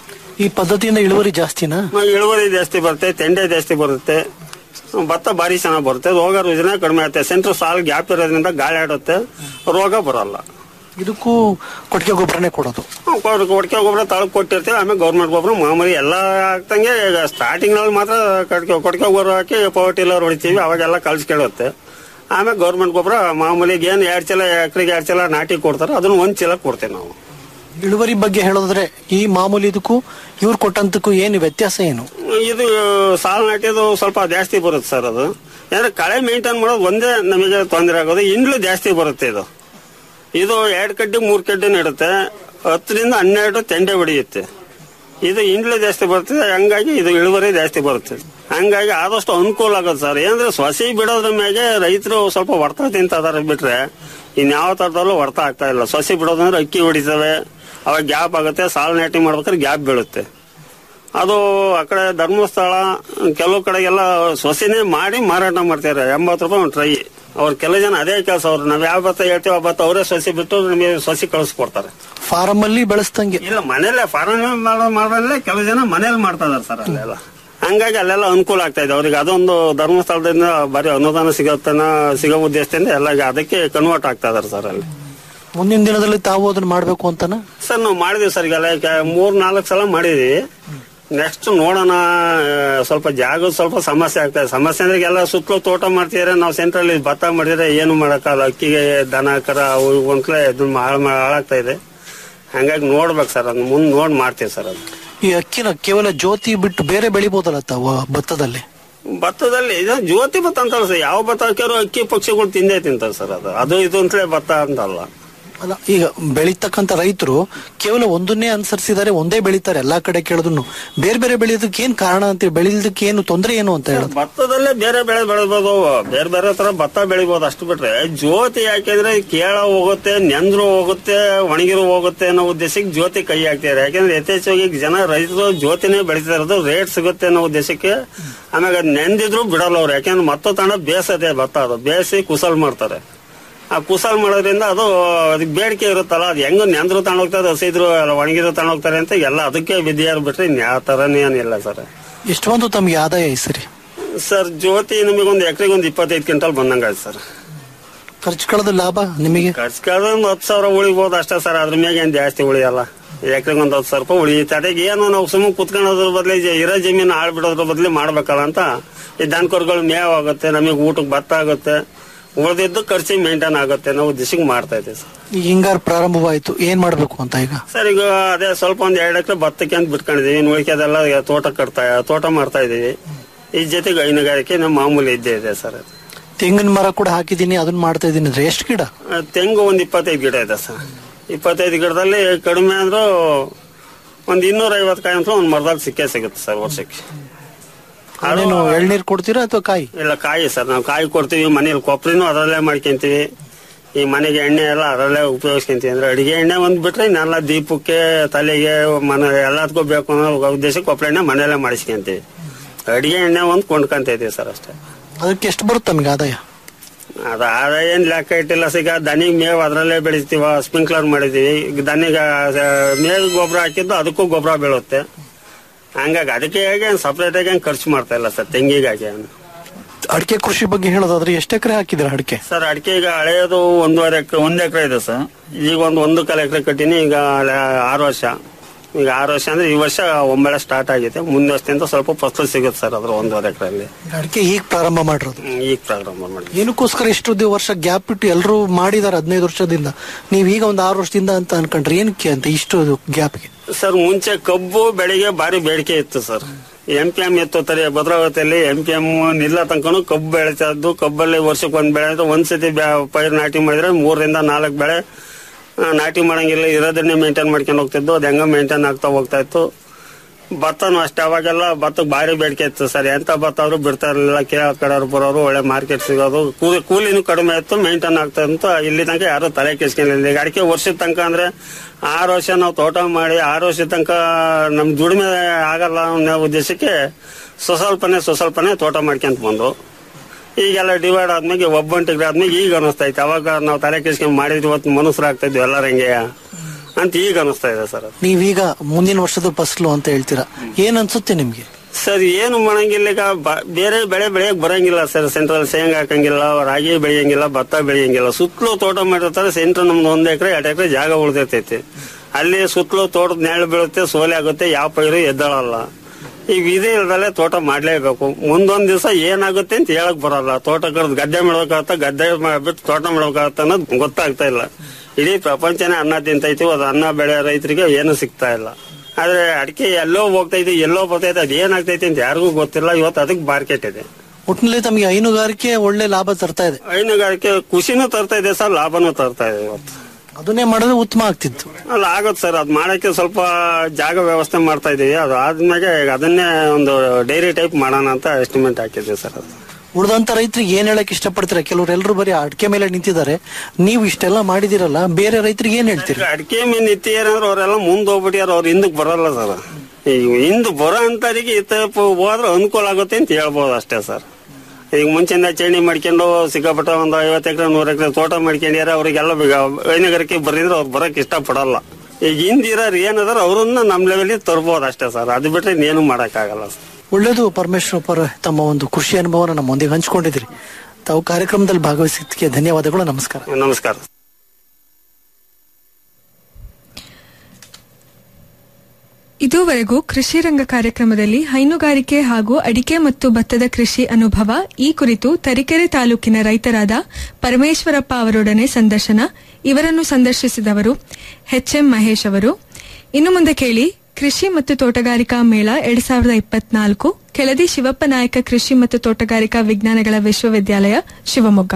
ಈ ಪದ್ಧತಿಯಿಂದ ಇಳುವರಿ ಜಾಸ್ತಿನಾ
ಆ, ಇಳುವರಿ ಜಾಸ್ತಿ ಬರುತ್ತೆ ತೆಂಡೆ ಜಾಸ್ತಿ ಬರುತ್ತೆ ಭತ್ತ ಭಾರಿ ಚೆನ್ನಾಗಿ ಬರುತ್ತೆ ರೋಗ ರುಜಿನ ಕಡಿಮೆ ಆಗುತ್ತೆ ಸೆಂಟ್ರ್ ಸಾಲ್ ಗ್ಯಾಪ್ ಇರೋದ್ರಿಂದ ಗಾಳಿ ಆಡುತ್ತೆ ರೋಗ ಬರಲ್ಲ
ಇದಕ್ಕೂ ಕೊಟ್ಟಿಗೆ ಗೊಬ್ಬರನೇ ಕೊಡೋದು
ಕೊಡ್ಕೆ ಗೊಬ್ಬರ ತಳಕ್ ಕೊಟ್ಟಿರ್ತೀವಿ ಆಮೇಲೆ ಗೌರ್ಮೆಂಟ್ ಗೊಬ್ಬರ ಮಾಮೂಲಿ ಎಲ್ಲ ಹಾಕ್ದಂಗೆ ಈಗ ಸ್ಟಾರ್ಟಿಂಗ್ ನಲ್ಲಿ ಮಾತ್ರ ಕಟ್ಕೆ ಕೊಟ್ಟಿಗೆ ಗೊಬ್ಬರ ಹಾಕಿ ಪವರ್ ಟಿಲ್ಲರ್ ಹೊಡಿತೀವಿ ಅವಾಗೆಲ್ಲ ಕಳ್ಸ್ಕೊಳ್ಳುತ್ತೆ ಆಮೇಲೆ ಗೌರ್ಮೆಂಟ್ ಗೊಬ್ಬರ ಮಾಮೂಲಿ ಏನ್ ಎರಡ್ ಚೀಲ ಎಕರೆಗೆ ಎರಡ್ ಚೀಲ ನಾಟಿ ಕೊಡ್ತಾರೆ ಅದನ್ನ ಒಂದ್ ಚೀಲ ಕೊಡ್ತೇವೆ ನಾವು
ಇಳುವರಿ ಬಗ್ಗೆ ಹೇಳೋದಾದ್ರೆ ಈ ಮಾಮೂಲಿ ಇದಕ್ಕೂ ಇವ್ರು ಕೊಟ್ಟಂತಕ್ಕೂ ಏನು ವ್ಯತ್ಯಾಸ ಏನು
ಇದು ಸಾಲ್ ನಾಟಿದು ಸ್ವಲ್ಪ ಜಾಸ್ತಿ ಬರುತ್ತೆ ಸರ್ ಅದು ಯಾಕಂದ್ರೆ ಕಳೆ ಮೇಂಟೈನ್ ಮಾಡೋದು ಒಂದೇ ನಮಗೆ ತೊಂದರೆ ಆಗೋದು ಇಂಡ್ಲು ಜಾಸ್ತಿ ಬರುತ್ತೆ ಇದು ಇದು ಎರಡ್ ಕಡ್ಡಿ ಮೂರ್ ಕಡ್ಡಿ ನೆಡುತ್ತೆ ಹತ್ತರಿಂದ ಹನ್ನೆರಡು ತೆಂಡೆ ಹೊಡೆಯುತ್ತೆ ಇದು ಇಂಡ್ಲು ಜಾಸ್ತಿ ಬರ್ತದೆ ಹಂಗಾಗಿ ಇದು ಇಳುವರಿ ಜಾಸ್ತಿ ಬರುತ್ತೆ ಹಂಗಾಗಿ ಆದಷ್ಟು ಅನುಕೂಲ ಆಗುತ್ತೆ ಸರ್ ಏನಂದ್ರೆ ಸೊಸಿ ಬಿಡೋದ್ರ ಮ್ಯಾಗೆ ರೈತರು ಸ್ವಲ್ಪ ಹೊಡ್ತಾ ತಿಂತದಾರೆ ಬಿಟ್ರೆ ಇನ್ಯಾವ ತರದಲ್ಲೂ ಹೊಡ್ತಾ ಆಗ್ತಾ ಇಲ್ಲ ಸೊಸಿ ಬಿಡೋದಂದ್ರೆ ಅಕ್ಕಿ ಹೊಡಿತವೆ ಅವಾಗ ಗ್ಯಾಪ್ ಆಗುತ್ತೆ ಸಾಲ್ ನಾಟಿ ಮಾಡ್ಬೇಕಾದ್ರೆ ಗ್ಯಾಪ್ ಬೀಳುತ್ತೆ ಅದು ಆ ಕಡೆ ಧರ್ಮಸ್ಥಳ ಕೆಲವು ಕಡೆಗೆಲ್ಲ ಸೊಸೆನೆ ಮಾಡಿ ಮಾರಾಟ ಮಾಡ್ತಾರೆ ಎಂಬತ್ತು ರೂಪಾಯಿ ಒಂದು ಟ್ರೈ ಅವ್ರು ಕೆಲವು ಜನ ಅದೇ ಕೆಲಸ ಅವ್ರು ನಾವ್ ಯಾವ ಭತ್ತ ಹೇಳ್ತೀವಿ ಆ ಭತ್ತ ಅವರೇ ಸೊಸಿ ಬಿಟ್ಟು ನಮಗೆ ಸೊಸಿ ಕಳಿಸ್ಕೊಡ್ತಾರೆ
ಫಾರಂ ಅಲ್ಲಿ ಬೆಳೆಸ್ತಂಗೆ
ಇಲ್ಲ ಮನೇಲೆ ಫಾರಂ ಮಾಡೋದ್ರಲ್ಲೇ ಕೆಲವು ಜನ ಮನೇಲಿ ಮಾಡ್ತಾ ಇದಾರೆ ಸರ್ ಅಲ್ಲೆಲ್ಲ ಹಂಗಾಗಿ ಅಲ್ಲೆಲ್ಲ ಅನುಕೂಲ ಆಗ್ತಾ ಇದೆ ಅವ್ರಿಗೆ ಅದೊಂದು ಧರ್ಮಸ್ಥಳದಿಂದ ಬರೀ ಅನುದಾನ ಸಿಗತ್ತನ ಸಿಗೋ ಉದ್ದೇಶದಿಂದ ಎಲ್ಲ ಈಗ ಅದಕ್ಕೆ ಕನ್ವರ್ಟ್ ಆಗ್ತಾ ಇದಾರೆ ಸರ್ ಅಲ್ಲಿ
ಮುಂದಿನ ದಿನದಲ್ಲಿ ತಾವು ಅದನ್ನ ಮಾಡ್ಬೇಕು ಅಂತನ
ಸರ್ ನಾವು ಮಾಡಿದೀವಿ ಸರ್ ಈಗೆಲ್ಲ ಈಗ ಮೂರ್ ನಾಲ್ಕು ಸಲ ಮಾಡಿದೀವಿ ನೆಕ್ಸ್ಟ್ ನೋಡೋಣ ಆ, ಸ್ವಲ್ಪ ಜಾಗ ಸ್ವಲ್ಪ ಸಮಸ್ಯೆ ಆಗ್ತದೆ ಸಮಸ್ಯೆ ಅಂದ್ರೆ ಎಲ್ಲ ಸುತ್ತಲೂ ತೋಟ ಮಾಡ್ತಿದ್ರೆ ನಾವು ಸೆಂಟ್ರಲ್ಲಿ ಭತ್ತ ಮಾಡಿದ್ರೆ ಏನು ಮಾಡಕ್ಕಾಗಲ್ಲ ಅಕ್ಕಿಗೆ ದನ ಕರ ಅವು ಇವು ಅಂತಲೇ ಇದು ಹಾಳ್ ಮಾ- ಹಾಳಾಗ್ತಾ ಇದೆ ಹಂಗಾಗಿ ನೋಡ್ಬೇಕು ಸರ್ ಅದನ್ನ ಮುಂದೆ ನೋಡ್ ಮಾಡ್ತೀವಿ ಸರ್ ಅದು
ಈ ಅಕ್ಕಿನ ಕೇವಲ ಜ್ಯೋತಿ ಬಿಟ್ಟು ಬೇರೆ ಬೆಳಿಬೋದಲ್ಲ ತಾವು ಭತ್ತದಲ್ಲಿ
ಭತ್ತದಲ್ಲಿ ಇದು ಜ್ಯೋತಿ ಭತ್ತ ಅಂತಲ್ಲ ಸರ್ ಯಾವ ಭತ್ತ ಹಾಕ್ಯಾರೋ ಅಕ್ಕಿ ಪಕ್ಷಿಗಳು ತಿಂದೇ ತಿಂತಾರೆ ಸರ್ ಅದು ಅದು ಇದು ಅಂತಲೇ ಭತ್ತ ಅಂತಲ್ಲ
ಅಲ್ಲ ಈಗ ಬೆಳೀತಕ್ಕಂತ ರೈತರು ಕೇವಲ ಒಂದನ್ನೇ ಅನುಸರಿಸಿದರೆ ಒಂದೇ ಬೆಳೀತಾರೆ ಎಲ್ಲಾ ಕಡೆ ಕೇಳಿದ್ರು ಬೇರೆ ಬೇರೆ ಬೆಳೆಯೋದಕ್ಕೆ ಏನ್ ಕಾರಣ ಅಂತ ಬೆಳೆಯೋದಕ್ಕೆ ಏನು ತೊಂದರೆ ಏನು ಅಂತ ಹೇಳೋದು
ಭತ್ತದಲ್ಲೇ ಬೇರೆ ಬೆಳೆ ಬೆಳಿಬೋದು ಬೇರೆ ಬೇರೆ ತರ ಭತ್ತ ಬೆಳಿಬೋದು ಅಷ್ಟು ಬಿಟ್ರೆ ಜ್ಯೋತಿ ಯಾಕೆಂದ್ರೆ ಕೇಳ ಹೋಗುತ್ತೆ ನೆಂದ್ರು ಹೋಗುತ್ತೆ ಒಣಗಿರು ಹೋಗುತ್ತೆ ಅನ್ನೋ ಉದ್ದೇಶಕ್ಕೆ ಜ್ಯೋತಿ ಕೈ ಹಾಕ್ತಿದ್ದಾರೆ ಯಾಕೆಂದ್ರೆ ಯಥೇಚ್ಛವಾಗಿ ಜನ ರೈತರು ಜ್ಯೋತಿನೇ ಬೆಳಿತಾ ಇರೋದು ರೇಟ್ ಸಿಗುತ್ತೆ ಅನ್ನೋ ಉದ್ದೇಶಕ್ಕೆ ಆಮೇಲೆ ಅದ್ ನೆಂದಿದ್ರು ಬಿಡಲ್ಲ ಅವ್ರು ಯಾಕೆಂದ್ರೆ ಮತ್ತೊ ತಂಡ ಬೇಸದೆ ಭತ್ತ ಅದು ಬೇಯಿಸಿ ಕುಸಲ್ ಮಾಡ್ತಾರೆ ಆ ಕುಸಲ್ ಮಾಡೋದ್ರಿಂದ ಅದು ಅದಕ್ಕೆ ಬೇಡಿಕೆ ಇರುತ್ತಲ್ಲ ಅದು ಹೆಂಗ ನೆಂದ್ರು ತಗೊಂಡೋಗ್ತಾರೆ ಹಸಿದ್ರು ಎಲ್ಲ ಒಣಗಿದ್ರು ತಗೊಂಡೋಗ್ತಾರೆ ಅಂತ ಎಲ್ಲ ಅದಕ್ಕೆ ವಿಧಿಯಾರು ಬಿಟ್ರೆ ಇನ್ಯಾವ ತರನೇ ಏನಿಲ್ಲ ಸರ್
ಎಷ್ಟು ಬಂತು ತಮ್ಗೆ ಆದಾಯ ಈ ಸರಿ
ಸರ್ ಜ್ಯೋತಿ ನಮಗೊಂದು ಎಕರೆಗೆ ಒಂದು ಇಪ್ಪತ್ತೈದು ಕ್ವಿಂಟಲ್ ಬಂದಂಗಾಯ್ತು ಸರ್
ಖರ್ಚು ಕಳೆದ ಲಾಭ ನಿಮಗೆ
ಖರ್ಚು ಕಳೆದ ಒಂದು ಹತ್ತು ಸಾವಿರ ಉಳಿಬೋದು ಅಷ್ಟೇ ಸರ್ ಅದ್ರ ಮ್ಯಾಗ ಏನ್ ಜಾಸ್ತಿ ಉಳಿಯಲ್ಲ ಎಕರೆಗೆ ಒಂದು ಹತ್ತು ಸಾವಿರ ರೂಪಾಯಿ ಉಳಿಯುತ್ತೆ ಅದಕ್ಕೆ ಏನು ನಾವು ಸುಮ್ಮನೆ ಕುತ್ಕೊಳ್ಳೋದ್ರ ಬದಲು ಇರೋ ಜಮೀನು ಹಾಳು ಬಿಡೋದ್ರ ಬದಲು ಮಾಡ್ಬೇಕಲ್ಲ ಅಂತ ಈ ದನಕರುಗಳು ಮೇವ್ ಆಗುತ್ತೆ ನಮಗೆ ಊಟಕ್ಕೆ ಭತ್ತ ಆಗುತ್ತೆ ಉಳಿದಿದ್ದು ಖರ್ಚಿಗೆ ಮೇಂಟೈನ್ ಆಗುತ್ತೆ ಅನ್ನೋ ಉದ್ದೇಶಕ್ಕೆ ಮಾಡ್ತಾ ಇದ್ದೀವಿ ಸರ್
ಈಗ ಹಿಂಗಾರು ಪ್ರಾರಂಭವಾಯ್ತು ಏನ್ ಮಾಡ್ಬೇಕು ಅಂತ ಈಗ
ಸರ್ ಈಗ ಅದೇ ಸ್ವಲ್ಪ ಒಂದ್ ಎರಡು ಎಕರೆ ಭತ್ತಕ್ಕೆ ಅಂತ ಬಿಟ್ಕೊಂಡಿದೀವಿ ಇನ್ನು ಉಳಿಕೆದೆಲ್ಲ ಈಗ ತೋಟ ಕಟ್ತಾ ತೋಟ ಮಾಡ್ತಾ ಇದೀವಿ ಈ ಜೊತೆಗೆ ಹೈನುಗಾರಿಕೆ ನಮ್ಮ ಮಾಮೂಲಿ ಇದ್ದೇ ಇದೆ ಸರ್ ಅದು.
ತೆಂಗಿನ ಮರ ಕೂಡ ಹಾಕಿದೀನಿ ಅದನ್ನ ಮಾಡ್ತಾ ಇದೀನಿ ಅಂದ್ರೆ ಎಷ್ಟು ಗಿಡ
ಆ, ತೆಂಗು ಒಂದ್ ಇಪ್ಪತ್ತೈದು ಗಿಡ ಇದೆ ಸರ್ ಇಪ್ಪತ್ತೈದು ಗಿಡದಲ್ಲಿ ಕಡಿಮೆ ಅಂದ್ರೂ ಒಂದ್ ಇನ್ನೂರ ಐವತ್ತು ಕಾಯಿ ಅಂತ ಒಂದ್ ಮರದಲ್ಲಿ ಸಿಕ್ಕೇ ಸಿಗುತ್ತೆ ಸರ್ ವರ್ಷಕ್ಕೆ
ಅದೇನು ಎಳ್ನೀರ್ ಕೊಡ್ತೀರಾ ಅಥವಾ ಕಾಯಿ
ಇಲ್ಲ ಕಾಯಿ ಸರ್ ನಾವು ಕಾಯಿ ಕೊಡ್ತೀವಿ ಮನೇಲಿ ಕೊಬ್ಬರಿನೂ ಅದರಲ್ಲೇ ಮಾಡ್ಕೊಂತೀವಿ ಈ ಮನೆಗೆ ಎಣ್ಣೆ ಎಲ್ಲ ಅದರಲ್ಲೇ ಉಪಯೋಗಿಸ್ಕೊಂತೀವಿ ಅಂದ್ರೆ ಅಡಿಗೆ ಎಣ್ಣೆ ಒಂದ್ ಬಿಟ್ರೆ ಇನ್ನೆಲ್ಲ ದೀಪಕ್ಕೆ ತಲೆಗೆ ಮನೆ ಎಲ್ಲದಕ್ಕೂ ಬೇಕು ಅನ್ನೋ ಉದ್ದೇಶಕ್ಕೆ ಕೊಬ್ಬರಿ ಎಣ್ಣೆ ಮನೆಯಲ್ಲೇ ಮಾಡಿಸ್ಕೊಂತೀವಿ ಅಡಿಗೆ ಎಣ್ಣೆ ಒಂದು ಕೊಂಡ್ಕೊಂತ ಇದೀವಿ ಸರ್ ಅಷ್ಟೇ
ಅದಕ್ಕೆ ಎಷ್ಟು ಬರುತ್ತೆ ನಮಗೆ ಆದಾಯ
ಅದ ಆದಾಯ ಏನ್ ಲೆಕ್ಕ ಇಟ್ಟಿಲ್ಲ ಸಿಗ ದನಿಗ್ ಮೇವ್ ಅದರಲ್ಲೇ ಬೆಳಿತೀವ ಸ್ಪ್ರಿಂಕ್ಲರ್ ಮಾಡಿದೀವಿ ಈಗ ದನಿಗ ಮೇವ್ ಗೊಬ್ಬರ ಹಾಕಿದ್ದು ಅದಕ್ಕೂ ಗೊಬ್ಬರ ಬೀಳುತ್ತೆ ಹಂಗಾಗಿ ಅದಕ್ಕೆ ಹೇಗೆ ಸಪ್ರೇಟ್ ಆಗಿ ಏನ್ ಖರ್ಚು ಮಾಡ್ತಾ ಇಲ್ಲ ಸರ್ ತೆಂಗಿಗಾಗಿ
ಅಡಿಕೆ ಕೃಷಿ ಬಗ್ಗೆ ಹೇಳೋದಾದ್ರೆ ಎಷ್ಟು ಎಕರೆ ಹಾಕಿದ್ರ ಅಡಿಕೆ
ಸರ್ ಅಡಿಕೆ ಈಗ ಹಳೆಯದು ಒಂದೂವರೆ ಎಕರೆ ಒಂದ್ ಎಕರೆ ಇದೆ ಸರ್ ಈಗ ಒಂದು ಒಂದು ಕಾಲ ಎಕರೆ ಕಟ್ಟಿನಿ ಈಗ ಹಳೆ ಆರು ವರ್ಷ ಈಗ ಆರು ವರ್ಷ ಅಂದ್ರೆ ಈ ವರ್ಷ ಒಂಬಳೆ ಸ್ಟಾರ್ಟ್ ಆಗಿದೆ ಮುಂದೆ ವರ್ಷದಿಂದ ಸ್ವಲ್ಪ ಫಸಲು ಸಿಗುತ್ತೆ ಸರ್ ಅದ್ರ ಒಂದೂವರೆ ಎಕರೆಯಲ್ಲಿ
ಅಡಿಕೆ ಈಗ ಪ್ರಾರಂಭ ಮಾಡಿರೋದು
ಈಗ ಪ್ರಾರಂಭ ಮಾಡಿ
ಏನಕ್ಕೋಸ್ಕರ ಇಷ್ಟು ದಿ- ವರ್ಷ ಗ್ಯಾಪ್ ಇಟ್ಟು ಎಲ್ಲರೂ ಮಾಡಿದಾರೆ ಹದಿನೈದು ವರ್ಷದಿಂದ ನೀವ್ ಈಗ ಒಂದು ಆರು ವರ್ಷದಿಂದ ಅಂತ ಅನ್ಕೊಂಡ್ರೆ ಏನಕ್ಕೆ ಅಂತ ಇಷ್ಟು ಗ್ಯಾಪ್ಗೆ
ಸರ್ ಮುಂಚೆ ಕಬ್ಬು ಬೆಳೆಗೆ ಭಾರಿ ಬೇಡಿಕೆ ಇತ್ತು ಸರ್ ಎಂ ಪಿ ಎಂ ಎತ್ತು ತರ ಭದ್ರಾವತಿಯಲ್ಲಿ ಎಂ ಪಿ ಎಂ ನಿಲ್ಲ ತನಕನು ಕಬ್ಬು ಬೆಳೀತಾ ಇದ್ದು ಕಬ್ಬಲ್ಲಿ ವರ್ಷಕ್ಕೆ ಒಂದ್ ಬೆಳೆ ಅಂದ್ರೆ ಒಂದ್ಸತಿ ಬ್ಯಾ- ಪೈರು ನಾಟಿ ಮಾಡಿದ್ರೆ ಮೂರರಿಂದ ನಾಲ್ಕು ಬೆಳೆ ಆ, ನಾಟಿ ಮಾಡಂಗಿಲ್ಲ ಇರೋದನ್ನೇ ಮೇಂಟೈನ್ ಮಾಡ್ಕೊಂಡು ಹೋಗ್ತಿದ್ದು ಅದು ಹೆಂಗ ಮೇಂಟೈನ್ ಆಗ್ತಾ ಹೋಗ್ತಾ ಇತ್ತು ಭತ್ತನೂ ಅಷ್ಟೇ ಅವಾಗೆಲ್ಲ ಭತ್ತಕ್ಕೆ ಭಾರಿ ಬೇಡಿಕೆ ಇತ್ತು ಸರ್ ಎಂತ ಭತ್ತ ಆದ್ರೂ ಬಿಡ್ತಾ ಇರಲಿಲ್ಲ ಕೇಳ ಕಡೆಯವ್ರು ಬರೋರು ಒಳ್ಳೆ ಮಾರ್ಕೆಟ್ ಸಿಗೋದು ಕೂಲಿ ಕೂಲಿನೂ ಕಡಿಮೆ ಇತ್ತು ಮೇಂಟೈನ್ ಆಗ್ತಾ ಅಂತ ಇಲ್ಲಿ ತನಕ ಯಾರು ತಲೆ ಕೆಸ್ಕೊಂಡಿಲ್ಲ ಈಗ ಅಡಿಕೆ ವರ್ಷದ ತನಕ ಅಂದ್ರೆ ಆರು ವರ್ಷ ನಾವು ತೋಟ ಮಾಡಿ ಆರು ವರ್ಷದ ತನಕ ನಮ್ ದುಡಿಮೆ ಆಗಲ್ಲ ಅನ್ನೋ ಉದ್ದೇಶಕ್ಕೆ ಸ್ವಸ್ವಲ್ಪನೆ ಸ್ವಸ್ವಲ್ಪನೆ ತೋಟ ಮಾಡ್ಕೊಂತ ಬಂದು ಈಗೆಲ್ಲ ಡಿವೈಡ್ ಆದ್ಮೇಲೆ ಒಬ್ಬಂಟಿಗೆ ಆದ್ಮೇಲೆ ಈಗ ಅನಿಸ್ತಾ ಐತೆ ಅವಾಗ ನಾವು ತಲೆ ಕೆಸ್ಕೊಂಡ್ ಮಾಡಿದ್ವಿ ಇವತ್ತು ಮನುಷ್ಯರು ಆಗ್ತಾ ಇದ್ವಿ ಎಲ್ಲರ ಹಂಗೆ ಅಂತ ಈಗ ಅನಿಸ್ತಾ ಇದೆ ಸರ್ ಅದು.
ನೀವೀಗ ಮುಂದಿನ ವರ್ಷದ ಫಸಲು ಅಂತ ಹೇಳ್ತೀರಾ ಏನ್ ಅನ್ಸುತ್ತೆ ನಿಮ್ಗೆ
ಸರ್ ಏನು ಮಾಡಂಗಿಲ್ಲ ಈಗ ಬ- ಬೇರೆ ಬೆಳೆ ಬೆಳೆಯಕ್ ಬರಂಗಿಲ್ಲ ಸರ್ ಸೆಂಟ್ರಲ್ ಶೇಂಗಾ ಹಾಕಂಗಿಲ್ಲ ರಾಗಿ ಬೆಳೆಯಂಗಿಲ್ಲ ಭತ್ತ ಬೆಳೆಯಂಗಿಲ್ಲ ಸುತ್ತಲೂ ತೋಟ ಮಾಡಿರ್ತಾರೆ ಸೆಂಟ್ರ್ ನಮ್ದು ಒಂದ್ ಎಕರೆ ಎರಡು ಎಕರೆ ಜಾಗ ಉಳ್ದಿರ್ತೈತಿ ಅಲ್ಲಿ ಸುತ್ತಲೂ ತೋಟದ ನೆರಳು ಬೀಳುತ್ತೆ ಸೋಲೆ ಆಗುತ್ತೆ ಯಾವ ಪೈರು ಎದ್ದಳಲ್ಲ ಈಗ ಇದೇ ಇಲ್ದಲೆ ತೋಟ ಮಾಡ್ಲೇಬೇಕು ಮುಂದೊಂದ್ ದಿವಸ ಏನಾಗುತ್ತೆ ಅಂತ ಹೇಳಕ್ ಬರಲ್ಲ ತೋಟ ಕಡ್ದು ಗದ್ದೆ ಮಾಡ್ಬೇಕಾಗತ್ತ ಗದ್ದೆ ಬಿಟ್ಟು ತೋಟ ಮಾಡ್ಬೇಕಾಗತ್ತ ಅನ್ನೋದು ಗೊತ್ತಾಗ್ತಾ ಇಲ್ಲ ಇಡೀ ಪ್ರಪಂಚನೇ ಅನ್ನ ತಿಂತೈತಿ ಅದು ಅನ್ನ ಬೆಳೆ ರೈತರಿಗೆ ಏನು ಸಿಗ್ತಾ ಇಲ್ಲ ಆದ್ರೆ ಅಡಿಕೆ ಎಲ್ಲೋ ಹೋಗ್ತೈತಿ ಎಲ್ಲೋ ಬರ್ತೈತಿ ಅದ್ ಏನಾಗ್ತೈತಿ ಅಂತ ಯಾರಿಗೂ ಗೊತ್ತಿಲ್ಲ ಇವತ್ತು ಅದಕ್ಕೆ ಮಾರ್ಕೆಟ್ ಇದೆ
ಒಟ್ಟಿನಲ್ಲಿ ತಮಗೆ ಹೈನುಗಾರಿಕೆ ಒಳ್ಳೆ ಲಾಭ ತರ್ತಾ ಇದೆ
ಹೈನುಗಾರಿಕೆ ಖುಷಿನೂ ತರ್ತಾ ಇದೆ ಸರ್ ಲಾಭನೂ ತರ್ತಾ ಇದೆ ಇವತ್ತು
ಅದನ್ನೇ ಮಾಡಿದ್ರೆ ಉತ್ತಮ ಆಗ್ತಿತ್ತು
ಅಲ್ಲ ಆಗುತ್ತೆ ಸರ್ ಅದ್ ಮಾಡಕ್ಕೆ ಸ್ವಲ್ಪ ಜಾಗ ವ್ಯವಸ್ಥೆ ಮಾಡ್ತಾ ಇದೀವಿ ಅದು ಆದ್ಮೇಲೆ ಈಗ ಅದನ್ನೇ ಒಂದು ಡೈರಿ ಟೈಪ್ ಮಾಡೋಣ ಅಂತ ಎಸ್ಟಿಮೇಟ್ ಹಾಕಿದ್ವಿ ಸರ್ ಅದು
ಉಳಿದಂತ ರೈತರಿಗೆ ಏನ್ ಹೇಳಕ್ ಇಷ್ಟಪಡ್ತೀರಾ ಕೆಲವ್ರು ಎಲ್ಲರೂ ಬರೀ ಅಡಿಕೆ ಮೇಲೆ ನಿಂತಿದ್ದಾರೆ ನೀವು ಇಷ್ಟೆಲ್ಲ ಮಾಡಿದಿರಲ್ಲ ಬೇರೆ ರೈತರಿಗೆ ಏನ್ ಹೇಳ್ತೀರಿ
ಅಡಿಕೆ ಮೇಲೆ ನಿತ್ಯ ಏನಂದ್ರೆ ಅವರೆಲ್ಲ ಮುಂದೆ ಹೋಗ್ಬಿಟ್ಟಾರ ಅವ್ರು ಹಿಂದಕ್ ಬರಲ್ಲ ಸರ್ ಈಗ ಹಿಂದ್ ಬರೋ ಅಂತರಿಗೆ ಇತ್ತ ಹೋದ್ರೆ ಅನುಕೂಲ ಆಗುತ್ತೆ ಅಂತ ಹೇಳ್ಬೋದು ಅಷ್ಟೇ ಸರ್ ಈಗ ಮುಂಚೆಯಿಂದ ಚೇಣಿ ಮಾಡ್ಕೊಂಡು ಸಿಕ್ಕಾಪಟ್ಟ ಒಂದು ಐವತ್ತು ಎಕರೆ ನೂರು ಎಕರೆ ತೋಟ ಮಾಡ್ಕೊಂಡ್ಯಾರ ಅವ್ರಿಗೆಲ್ಲ ಬೇಗ ಹೈನುಗಾರಿಕೆ ಬರಿದ್ರೆ ಅವ್ರು ಬರಕ್ ಇಷ್ಟಪಡಲ್ಲ ಈಗ ಹಿಂದಿರೋರು ಏನದಾರ ಅವ್ರನ್ನ ನಮ್ ಲೆವೆಲ್ ತರ್ಬೋದು ಅಷ್ಟೇ ಸರ್ ಅದು ಬಿಟ್ರೆ ಇನ್ನೇನು ಮಾಡಕ್ಕಾಗಲ್ಲ ಸರ್
ಒಳ್ಳೇದು ಪರಮೇಶ್ವರ ಪರ ತಮ್ಮ ಒಂದು ಕೃಷಿ ಅನುಭವನ ನಮ್ಮೊಂದಿಗೆ ಹಂಚ್ಕೊಂಡಿದ್ರಿ ತಾವು ಕಾರ್ಯಕ್ರಮದಲ್ಲಿ ಭಾಗವಹಿಸಿದ್ದಕ್ಕೆ ಧನ್ಯವಾದಗಳು ನಮಸ್ಕಾರ
ನಮಸ್ಕಾರ
ಇದುವರೆಗೂ ಕೃಷಿ ರಂಗ ಕಾರ್ಯಕ್ರಮದಲ್ಲಿ ಹೈನುಗಾರಿಕೆ ಹಾಗೂ ಅಡಿಕೆ ಮತ್ತು ಭತ್ತದ ಕೃಷಿ ಅನುಭವ ಈ ಕುರಿತು ತರೀಕೆರೆ ತಾಲೂಕಿನ ರೈತರಾದ ಪರಮೇಶ್ವರಪ್ಪ ಅವರೊಡನೆ ಸಂದರ್ಶನ ಇವರನ್ನು ಸಂದರ್ಶಿಸಿದವರು ಎಚ್ಎಂ ಮಹೇಶ್ ಅವರು ಇನ್ನು ಮುಂದೆ ಕೇಳಿ ಕೃಷಿ ಮತ್ತು ತೋಟಗಾರಿಕಾ ಮೇಳ ಎರಡ್ ಸಾವಿರದ ಇಪ್ಪತ್ನಾಲ್ಕು ಕೆಳದಿ ಶಿವಪ್ಪ ನಾಯಕ ಕೃಷಿ ಮತ್ತು ತೋಟಗಾರಿಕಾ ವಿಜ್ಞಾನಗಳ ವಿಶ್ವವಿದ್ಯಾಲಯ ಶಿವಮೊಗ್ಗ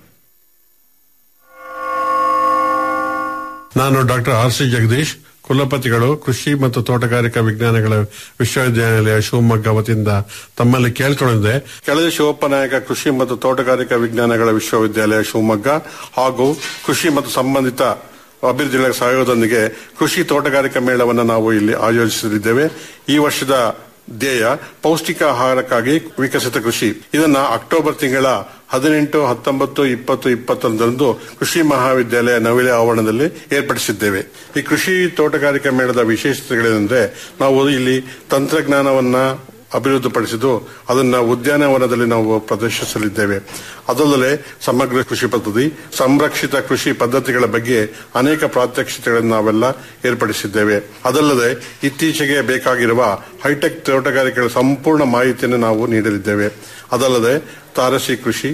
ನಾನು ಡಾಕ್ಟರ್ ಆರ್ ಸಿ ಜಗದೀಶ್ ಕುಲಪತಿಗಳು ಕೃಷಿ ಮತ್ತು ತೋಟಗಾರಿಕಾ ವಿಜ್ಞಾನಗಳ ವಿಶ್ವವಿದ್ಯಾನಿಲಯ ಶಿವಮೊಗ್ಗ ವತಿಯಿಂದ ತಮ್ಮಲ್ಲಿ ಕೇಳ್ಕೊಂಡಿದ್ದೆ ಕೆಳದಿ ಶಿವಪ್ಪ ನಾಯಕ ಕೃಷಿ ಮತ್ತು ತೋಟಗಾರಿಕಾ ವಿಜ್ಞಾನಗಳ ವಿಶ್ವವಿದ್ಯಾಲಯ ಶಿವಮೊಗ್ಗ ಹಾಗೂ ಕೃಷಿ ಮತ್ತು ಸಂಬಂಧಿತ ಅಭಿವೃದ್ಧಿಗಳ ಸಹಯೋಗದೊಂದಿಗೆ ಕೃಷಿ ತೋಟಗಾರಿಕಾ ಮೇಳವನ್ನು ನಾವು ಇಲ್ಲಿ ಆಯೋಜಿಸಲಿದ್ದೇವೆ ಈ ವರ್ಷದ ಧ್ಯೇಯ ಪೌಷ್ಟಿಕ ಆಹಾರಕ್ಕಾಗಿ ವಿಕಸಿತ ಕೃಷಿ ಇದನ್ನ ಅಕ್ಟೋಬರ್ ತಿಂಗಳ ಹದಿನೆಂಟು ಹತ್ತೊಂಬತ್ತು ಇಪ್ಪತ್ತು ಇಪ್ಪತ್ತೊಂದರಂದು ಕೃಷಿ ಮಹಾವಿದ್ಯಾಲಯ ನವಿಲೆ ಆವರಣದಲ್ಲಿ ಏರ್ಪಡಿಸಿದ್ದೇವೆ ಈ ಕೃಷಿ ತೋಟಗಾರಿಕಾ ಮೇಳದ ವಿಶೇಷತೆಗಳೇನೆಂದ್ರೆ ನಾವು ಇಲ್ಲಿ ತಂತ್ರಜ್ಞಾನವನ್ನ ಅಭಿವೃದ್ಧಿಪಡಿಸಿದ್ದು ಅದನ್ನ ಉದ್ಯಾನವನದಲ್ಲಿ ನಾವು ಪ್ರದರ್ಶಿಸಲಿದ್ದೇವೆ ಅದಲ್ಲದೆ ಸಮಗ್ರ ಕೃಷಿ ಪದ್ಧತಿ ಸಂರಕ್ಷಿತ ಕೃಷಿ ಪದ್ಧತಿಗಳ ಬಗ್ಗೆ ಅನೇಕ ಪ್ರಾತ್ಯಕ್ಷಿತೆಗಳನ್ನು ನಾವೆಲ್ಲ ಏರ್ಪಡಿಸಿದ್ದೇವೆ ಅದಲ್ಲದೆ ಇತ್ತೀಚೆಗೆ ಬೇಕಾಗಿರುವ ಹೈಟೆಕ್ ತೋಟಗಾರಿಕೆಗಳ ಸಂಪೂರ್ಣ ಮಾಹಿತಿಯನ್ನು ನಾವು ನೀಡಲಿದ್ದೇವೆ ಅದಲ್ಲದೆ ತಾರಸಿ ಕೃಷಿ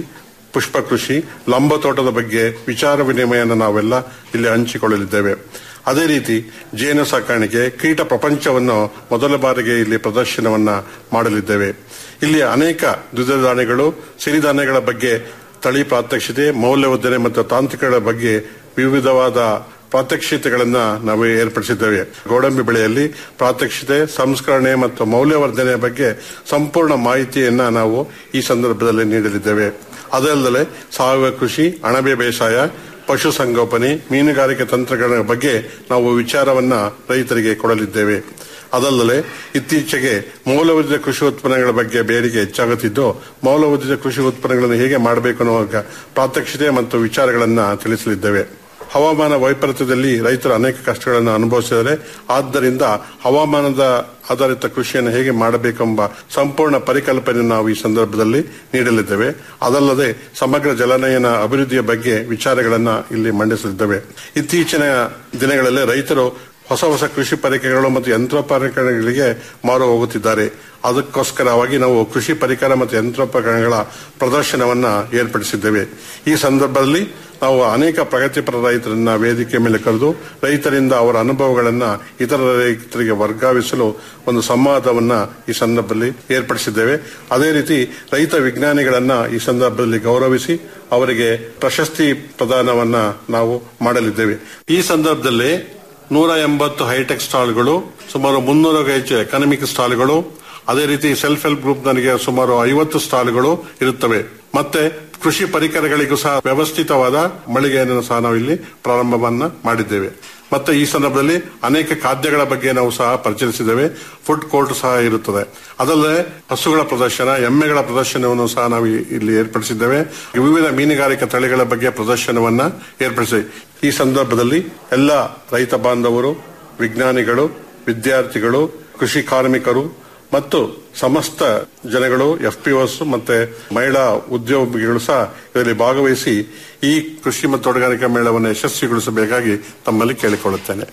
ಪುಷ್ಪ ಕೃಷಿ ಲಂಬ ತೋಟದ ಬಗ್ಗೆ ವಿಚಾರ ವಿನಿಮಯನ ನಾವೆಲ್ಲ ಇಲ್ಲಿ ಹಂಚಿಕೊಳ್ಳಲಿದ್ದೇವೆ ಅದೇ ರೀತಿ ಜೇನು ಸಾಕಾಣಿಕೆ ಕೀಟ ಪ್ರಪಂಚವನ್ನು ಮೊದಲ ಬಾರಿಗೆ ಇಲ್ಲಿ ಪ್ರದರ್ಶನವನ್ನ ಮಾಡಲಿದ್ದೇವೆ ಇಲ್ಲಿ ಅನೇಕ ದ್ವಿದಳ ಧಾನ್ಯಗಳು ಸಿರಿಧಾನ್ಯಗಳ ಬಗ್ಗೆ ತಳಿ ಪ್ರಾತ್ಯಕ್ಷಿತೆ ಮೌಲ್ಯವರ್ಧನೆ ಮತ್ತು ತಾಂತ್ರಿಕಗಳ ಬಗ್ಗೆ ವಿವಿಧವಾದ ಪ್ರಾತ್ಯಕ್ಷಿತೆಗಳನ್ನ ನಾವು ಏರ್ಪಡಿಸಿದ್ದೇವೆ ಗೋಡಂಬಿ ಬೆಳೆಯಲ್ಲಿ ಪ್ರಾತ್ಯಕ್ಷಿತೆ ಸಂಸ್ಕರಣೆ ಮತ್ತು ಮೌಲ್ಯವರ್ಧನೆಯ ಬಗ್ಗೆ ಸಂಪೂರ್ಣ ಮಾಹಿತಿಯನ್ನ ನಾವು ಈ ಸಂದರ್ಭದಲ್ಲಿ ನೀಡಲಿದ್ದೇವೆ ಅದಲ್ಲದೆ ಸಾವಯವ ಕೃಷಿ ಅಣಬೆ ಬೇಸಾಯ ಪಶು ಸಂಗೋಪನೆ ಮೀನುಗಾರಿಕೆ ತಂತ್ರಗಳ ಬಗ್ಗೆ ನಾವು ವಿಚಾರವನ್ನ ರೈತರಿಗೆ ಕೊಡಲಿದ್ದೇವೆ ಅದಲ್ಲದೆ ಇತ್ತೀಚೆಗೆ ಮೌಲ್ಯವರ್ಧಿತ ಕೃಷಿ ಉತ್ಪನ್ನಗಳ ಬಗ್ಗೆ ಬೇಡಿಕೆ ಹೆಚ್ಚಾಗುತ್ತಿದ್ದು ಮೌಲ್ಯವರ್ಧಿತ ಕೃಷಿ ಉತ್ಪನ್ನಗಳನ್ನು ಹೇಗೆ ಮಾಡಬೇಕು ಅನ್ನುವ ಪ್ರಾತ್ಯಕ್ಷಿತೆ ಮತ್ತು ವಿಚಾರಗಳನ್ನ ತಿಳಿಸಲಿದ್ದೇವೆ ಹವಾಮಾನ ವೈಪರೀತ್ಯದಲ್ಲಿ ರೈತರು ಅನೇಕ ಕಷ್ಟಗಳನ್ನು ಅನುಭವಿಸಿದರೆ ಆದ್ದರಿಂದ ಹವಾಮಾನದ ಆಧಾರಿತ ಕೃಷಿಯನ್ನು ಹೇಗೆ ಮಾಡಬೇಕೆಂಬ ಸಂಪೂರ್ಣ ಪರಿಕಲ್ಪನೆಯನ್ನು ನಾವು ಈ ಸಂದರ್ಭದಲ್ಲಿ ನೀಡಲಿದ್ದೇವೆ ಅದಲ್ಲದೆ ಸಮಗ್ರ ಜಲನಯನ ಅಭಿವೃದ್ಧಿಯ ಬಗ್ಗೆ ವಿಚಾರಗಳನ್ನ ಇಲ್ಲಿ ಮಂಡಿಸಲಿದ್ದೇವೆ ಇತ್ತೀಚಿನ ದಿನಗಳಲ್ಲಿ ರೈತರು ಹೊಸ ಹೊಸ ಕೃಷಿ ಪರಿಕರಗಳು ಮತ್ತು ಯಂತ್ರೋಪಕರಣಗಳಿಗೆ ಮಾರು ಹೋಗುತ್ತಿದ್ದಾರೆ ಅದಕ್ಕೋಸ್ಕರವಾಗಿ ನಾವು ಕೃಷಿ ಪರಿಕರ ಮತ್ತು ಯಂತ್ರೋಪಕರಣಗಳ ಪ್ರದರ್ಶನವನ್ನ ಏರ್ಪಡಿಸಿದ್ದೇವೆ ಈ ಸಂದರ್ಭದಲ್ಲಿ ನಾವು ಅನೇಕ ಪ್ರಗತಿಪರ ರೈತರನ್ನ ವೇದಿಕೆ ಮೇಲೆ ಕರೆದು ರೈತರಿಂದ ಅವರ ಅನುಭವಗಳನ್ನ ಇತರ ರೈತರಿಗೆ ವರ್ಗಾವಿಸಲು ಒಂದು ಸಂವಾದವನ್ನ ಈ ಸಂದರ್ಭದಲ್ಲಿ ಏರ್ಪಡಿಸಿದ್ದೇವೆ ಅದೇ ರೀತಿ ರೈತ ವಿಜ್ಞಾನಿಗಳನ್ನ ಈ ಸಂದರ್ಭದಲ್ಲಿ ಗೌರವಿಸಿ ಅವರಿಗೆ ಪ್ರಶಸ್ತಿ ಪ್ರದಾನವನ್ನ ನಾವು ಮಾಡಲಿದ್ದೇವೆ ಈ ಸಂದರ್ಭದಲ್ಲಿ ನೂರ ಎಂಬತ್ತು ಹೈಟೆಕ್ ಸ್ಟಾಲ್ಗಳು ಸುಮಾರು ಮುನ್ನೂರಕ್ಕೂ ಹೆಚ್ಚು ಎಕನಾಮಿಕ್ ಸ್ಟಾಲ್ಗಳು ಅದೇ ರೀತಿ ಸೆಲ್ಫ್ ಹೆಲ್ಪ್ ಗ್ರೂಪ್ ನನಗೆ ಸುಮಾರು ಐವತ್ತು ಸ್ಟಾಲ್ಗಳು ಇರುತ್ತವೆ ಮತ್ತೆ ಕೃಷಿ ಪರಿಕರಗಳಿಗೂ ಸಹ ವ್ಯವಸ್ಥಿತವಾದ ಮಳಿಗೆಯನ್ನು ಸಹ ನಾವು ಇಲ್ಲಿ ಪ್ರಾರಂಭವನ್ನ ಮಾಡಿದ್ದೇವೆ ಮತ್ತೆ ಈ ಸಂದರ್ಭದಲ್ಲಿ ಅನೇಕ ಖಾದ್ಯಗಳ ಬಗ್ಗೆ ನಾವು ಸಹ ಪರಿಚಯಿಸಿದ್ದೇವೆ ಫುಡ್ ಕೋರ್ಟ್ ಸಹ ಇರುತ್ತದೆ ಅದಲ್ಲದೆ ಹಸುಗಳ ಪ್ರದರ್ಶನ ಎಮ್ಮೆಗಳ ಪ್ರದರ್ಶನವನ್ನು ಸಹ ನಾವು ಇಲ್ಲಿ ಏರ್ಪಡಿಸಿದ್ದೇವೆ ವಿವಿಧ ಮೀನುಗಾರಿಕಾ ತಳಿಗಳ ಬಗ್ಗೆ ಪ್ರದರ್ಶನವನ್ನ ಏರ್ಪಡಿಸಿ ಈ ಸಂದರ್ಭದಲ್ಲಿ ಎಲ್ಲ ರೈತ ಬಾಂಧವರು ವಿಜ್ಞಾನಿಗಳು ವಿದ್ಯಾರ್ಥಿಗಳು ಕೃಷಿ ಕಾರ್ಮಿಕರು ಮತ್ತು ಸಮಸ್ತ ಜನಗಳು ಎಫ್ ಪಿ ಮತ್ತೆ ಮಹಿಳಾ ಉದ್ಯೋಗಿಗಳು ಸಹ ಇದರಲ್ಲಿ ಭಾಗವಹಿಸಿ ಈ ಕೃಷಿ ಮತ್ತು ತೋಟಗಾರಿಕಾ ಮೇಳವನ್ನು ಯಶಸ್ವಿಗೊಳಿಸಬೇಕಾಗಿ ತಮ್ಮಲ್ಲಿ ಕೇಳಿಕೊಳ್ಳುತ್ತೇನೆ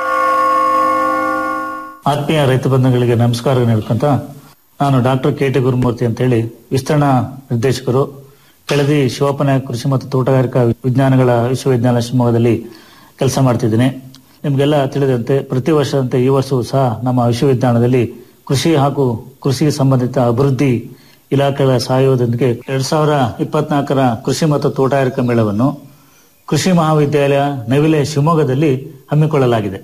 ಆತ್ಮೀಯ ರೈತ ಬಂಧುಗಳಿಗೆ ನಮಸ್ಕಾರ ಹೇಳ್ಕೊಂತ ನಾನು ಡಾಕ್ಟರ್ ಕೆ ಟಿ ಗುರುಮೂರ್ತಿ ಅಂತ ಹೇಳಿ ವಿಸ್ತರಣಾ ನಿರ್ದೇಶಕರು ಕೆಳದಿ ಶಿವಪ್ಪನಾಯಕ ಕೃಷಿ ಮತ್ತು ತೋಟಗಾರಿಕಾ ವಿಜ್ಞಾನಗಳ ವಿಶ್ವವಿದ್ಯಾಲಯ ಶಿವಮೊಗ್ಗದಲ್ಲಿ ಕೆಲಸ ಮಾಡ್ತಿದ್ದೀನಿ ನಿಮಗೆಲ್ಲ ತಿಳಿದಂತೆ ಪ್ರತಿ ವರ್ಷದಂತೆ ಈ ವರ್ಷವೂ ಸಹ ನಮ್ಮ ವಿಶ್ವವಿದ್ಯಾಲಯದಲ್ಲಿ ಕೃಷಿ ಹಾಗೂ ಕೃಷಿಗೆ ಸಂಬಂಧಿತ ಅಭಿವೃದ್ಧಿ ಇಲಾಖೆಗಳ ಸಹಯೋಗದೊಂದಿಗೆ ಎರಡ್ ಸಾವಿರ ಇಪ್ಪತ್ನಾಲ್ಕರ ಕೃಷಿ ಮತ್ತು ತೋಟಗಾರಿಕಾ ಮೇಳವನ್ನು ಕೃಷಿ ಮಹಾವಿದ್ಯಾಲಯ ನವಿಲೆ ಶಿವಮೊಗ್ಗದಲ್ಲಿ ಹಮ್ಮಿಕೊಳ್ಳಲಾಗಿದೆ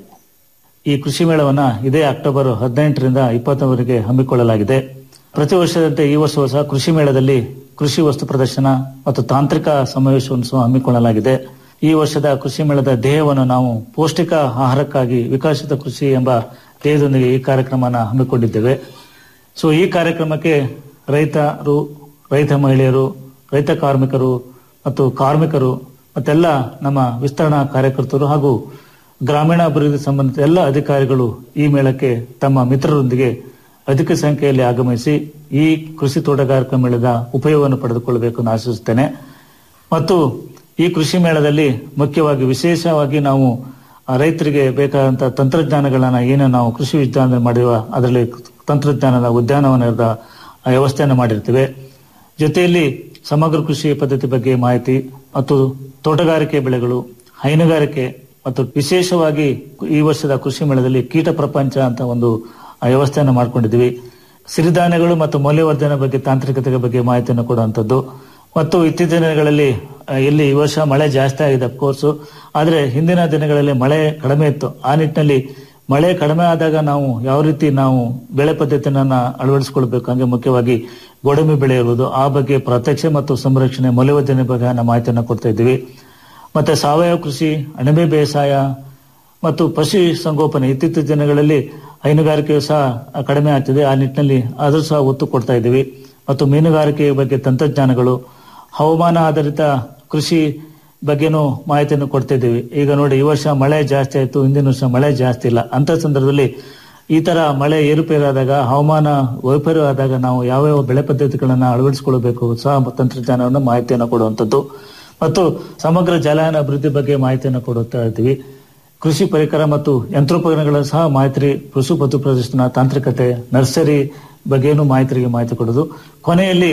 ಈ ಕೃಷಿ ಮೇಳವನ್ನ ಇದೇ ಅಕ್ಟೋಬರ್ ಹದಿನೆಂಟರಿಂದ ಇಪ್ಪತ್ತವರೆಗೆ ಹಮ್ಮಿಕೊಳ್ಳಲಾಗಿದೆ ಪ್ರತಿ ವರ್ಷದಂತೆ ಈ ವರ್ಷವೂ ಸಹ ಕೃಷಿ ಮೇಳದಲ್ಲಿ ಕೃಷಿ ವಸ್ತು ಪ್ರದರ್ಶನ ಮತ್ತು ತಾಂತ್ರಿಕ ಸಮಾವೇಶವನ್ನು ಸಹ ಹಮ್ಮಿಕೊಳ್ಳಲಾಗಿದೆ ಈ ವರ್ಷದ ಕೃಷಿ ಮೇಳದ ಧ್ಯೇಯವನ್ನು ನಾವು ಪೌಷ್ಟಿಕ ಆಹಾರಕ್ಕಾಗಿ ವಿಕಸಿತ ಕೃಷಿ ಎಂಬ ಧ್ಯೇಯದೊಂದಿಗೆ ಈ ಕಾರ್ಯಕ್ರಮನ ಹಮ್ಮಿಕೊಂಡಿದ್ದೇವೆ ಸೊ ಈ ಕಾರ್ಯಕ್ರಮಕ್ಕೆ ರೈತರು ರೈತ ಮಹಿಳೆಯರು ರೈತ ಕಾರ್ಮಿಕರು ಮತ್ತು ಕಾರ್ಮಿಕರು ಮತ್ತೆಲ್ಲ ನಮ್ಮ ವಿಸ್ತರಣಾ ಕಾರ್ಯಕರ್ತರು ಹಾಗೂ ಗ್ರಾಮೀಣಾಭಿವೃದ್ಧಿ ಸಂಬಂಧಿತ ಎಲ್ಲ ಅಧಿಕಾರಿಗಳು ಈ ಮೇಳಕ್ಕೆ ತಮ್ಮ ಮಿತ್ರರೊಂದಿಗೆ ಅಧಿಕ ಸಂಖ್ಯೆಯಲ್ಲಿ ಆಗಮಿಸಿ ಈ ಕೃಷಿ ತೋಟಗಾರಿಕಾ ಮೇಳದ ಉಪಯೋಗವನ್ನು ಪಡೆದುಕೊಳ್ಳಬೇಕು ಎಂದು ಆಶಿಸುತ್ತೇನೆ ಮತ್ತು ಈ ಕೃಷಿ ಮೇಳದಲ್ಲಿ ಮುಖ್ಯವಾಗಿ ವಿಶೇಷವಾಗಿ ನಾವು ಆ, ರೈತರಿಗೆ ಬೇಕಾದಂತಹ ತಂತ್ರಜ್ಞಾನಗಳನ್ನ ಏನು ನಾವು ಕೃಷಿ ವಿಜ್ಞಾನದಲ್ಲಿ ಮಾಡಿರುವ ಅದರಲ್ಲಿ ತಂತ್ರಜ್ಞಾನದ ಉದ್ಯಾನವನದ ವ್ಯವಸ್ಥೆಯನ್ನು ಮಾಡಿರ್ತೇವೆ ಜೊತೆಯಲ್ಲಿ ಸಮಗ್ರ ಕೃಷಿ ಪದ್ಧತಿ ಬಗ್ಗೆ ಮಾಹಿತಿ ಮತ್ತು ತೋಟಗಾರಿಕೆ ಬೆಳೆಗಳು ಹೈನುಗಾರಿಕೆ ಮತ್ತು ವಿಶೇಷವಾಗಿ ಈ ವರ್ಷದ ಕೃಷಿ ಮೇಳದಲ್ಲಿ ಕೀಟ ಪ್ರಪಂಚ ಅಂತ ಒಂದು ಆ, ವ್ಯವಸ್ಥೆಯನ್ನು ಮಾಡ್ಕೊಂಡಿದ್ದೀವಿ ಸಿರಿಧಾನ್ಯಗಳು ಮತ್ತು ಮೌಲ್ಯವರ್ಧನೆ ಬಗ್ಗೆ ತಾಂತ್ರಿಕತೆ ಬಗ್ಗೆ ಮಾಹಿತಿಯನ್ನು ಕೊಡುವಂಥದ್ದು ಮತ್ತು ಇತ್ತೀಚಿನ ದಿನಗಳಲ್ಲಿ ಆ, ಎಲ್ಲಿ ಈ ವರ್ಷ ಮಳೆ ಜಾಸ್ತಿ ಆಗಿದೆ ಅಫ್ಕೋರ್ಸ್ ಆದ್ರೆ ಹಿಂದಿನ ದಿನಗಳಲ್ಲಿ ಮಳೆ ಕಡಿಮೆ ಇತ್ತು ಆ ನಿಟ್ಟಿನಲ್ಲಿ ಮಳೆ ಕಡಿಮೆ ಆದಾಗ ನಾವು ಯಾವ ರೀತಿ ನಾವು ಬೆಳೆ ಪದ್ಧತಿಯನ್ನ ಅಳವಡಿಸಿಕೊಳ್ಬೇಕು ಹಂಗೆ ಮುಖ್ಯವಾಗಿ ಗೋಡಂಬಿ ಬೆಳೆ ಇರುವುದು ಆ ಬಗ್ಗೆ ಪ್ರತ್ಯಕ್ಷ ಮತ್ತು ಸಂರಕ್ಷಣೆ ಮೌಲ್ಯವರ್ಧನೆ ಬಗ್ಗೆ ನಾವು ಮಾಹಿತಿಯನ್ನು ಕೊಡ್ತಾ ಇದ್ದೀವಿ ಮತ್ತೆ ಸಾವಯವ ಕೃಷಿ ಅಣಬೆ ಬೇಸಾಯ ಮತ್ತು ಪಶು ಸಂಗೋಪನೆ ಇತ್ತೀಚಿನ ದಿನಗಳಲ್ಲಿ ಹೈನುಗಾರಿಕೆಯು ಸಹ ಕಡಿಮೆ ಆಗ್ತಿದೆ ಆ ನಿಟ್ಟಿನಲ್ಲಿ ಅದು ಸಹ ಒತ್ತು ಕೊಡ್ತಾ ಇದ್ದೀವಿ ಮತ್ತು ಮೀನುಗಾರಿಕೆ ಬಗ್ಗೆ ತಂತ್ರಜ್ಞಾನಗಳು ಹವಾಮಾನ ಆಧಾರಿತ ಕೃಷಿ ಬಗ್ಗೆನೂ ಮಾಹಿತಿಯನ್ನು ಕೊಡ್ತಾ ಇದ್ದೀವಿ ಈಗ ನೋಡಿ ಈ ವರ್ಷ ಮಳೆ ಜಾಸ್ತಿ ಆಯ್ತು ಹಿಂದಿನ ವರ್ಷ ಮಳೆ ಜಾಸ್ತಿ ಇಲ್ಲ ಅಂತ ಸಂದರ್ಭದಲ್ಲಿ ಈ ತರ ಮಳೆ ಏರುಪೇರಾದಾಗ ಹವಾಮಾನ ವೈಪರ್ಯ ಆದಾಗ ನಾವು ಯಾವ್ಯಾವ ಬೆಳೆ ಪದ್ಧತಿಗಳನ್ನ ಅಳವಡಿಸಿಕೊಳ್ಳಬೇಕು ಸಹ ತಂತ್ರಜ್ಞಾನವನ್ನು ಮಾಹಿತಿಯನ್ನು ಕೊಡುವಂಥದ್ದು ಮತ್ತು ಸಮಗ್ರ ಜಲಯಾನ ಅಭಿವೃದ್ಧಿ ಬಗ್ಗೆ ಮಾಹಿತಿಯನ್ನು ಕೊಡುತ್ತಾ ಇದ್ದೀವಿ ಕೃಷಿ ಪರಿಕರ ಮತ್ತು ಯಂತ್ರೋಪಕರಣಗಳ ಸಹ ಮಾಹಿತಿ ಪಶು ಪಶು ಪ್ರದರ್ಶನ ತಾಂತ್ರಿಕತೆ ನರ್ಸರಿ ಬಗ್ಗೆನೂ ಮಾಹಿತಿಗೆ ಮಾಹಿತಿ ಕೊಡೋದು ಕೊನೆಯಲ್ಲಿ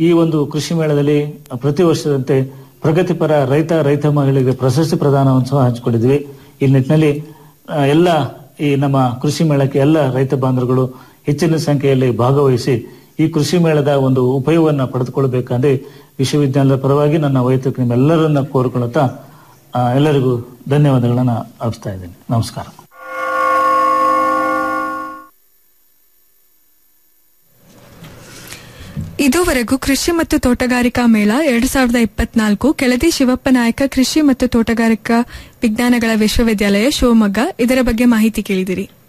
ಈ ಒಂದು ಕೃಷಿ ಮೇಳದಲ್ಲಿ ಪ್ರತಿ ವರ್ಷದಂತೆ ಪ್ರಗತಿಪರ ರೈತ ರೈತ ಮಹಿಳೆಗೆ ಪ್ರಶಸ್ತಿ ಪ್ರದಾನವನ್ನು ಸಹ ಹಂಚಿಕೊಂಡಿದ್ವಿ ಈ ನಿಟ್ಟಿನಲ್ಲಿ ಆ, ಎಲ್ಲ ಈ ನಮ್ಮ ಕೃಷಿ ಮೇಳಕ್ಕೆ ಎಲ್ಲ ರೈತ ಬಾಂಧವರುಗಳು ಹೆಚ್ಚಿನ ಸಂಖ್ಯೆಯಲ್ಲಿ ಭಾಗವಹಿಸಿ ಈ ಕೃಷಿ ಮೇಳದ ಒಂದು ಉಪಯೋಗವನ್ನು ಪಡೆದುಕೊಳ್ಳಬೇಕಂದ್ರೆ ವಿಶ್ವವಿದ್ಯಾಲಯದ ಪರವಾಗಿ ನನ್ನ ವೈಯಕ್ತಿಕ ನಿಮ್ಮೆಲ್ಲರನ್ನ ಕೋರಿಕೊಳ್ಳುತ್ತಾ ಆ, ಎಲ್ಲರಿಗೂ ಧನ್ಯವಾದಗಳನ್ನ ಅರ್ಪಿಸ್ತಾ ಇದ್ದೇನೆ ನಮಸ್ಕಾರ
ಇದುವರೆಗೂ ಕೃಷಿ ಮತ್ತು ತೋಟಗಾರಿಕಾ ಮೇಳ ಎರಡು ಸಾವಿರದ ಇಪ್ಪತ್ನಾಲ್ಕು ಕೆಳದಿ ಶಿವಪ್ಪ ನಾಯಕ ಕೃಷಿ ಮತ್ತು ತೋಟಗಾರಿಕಾ ವಿಜ್ಞಾನಗಳ ವಿಶ್ವವಿದ್ಯಾಲಯ ಶಿವಮೊಗ್ಗ ಇದರ ಬಗ್ಗೆ ಮಾಹಿತಿ ಕೇಳಿದಿರಿ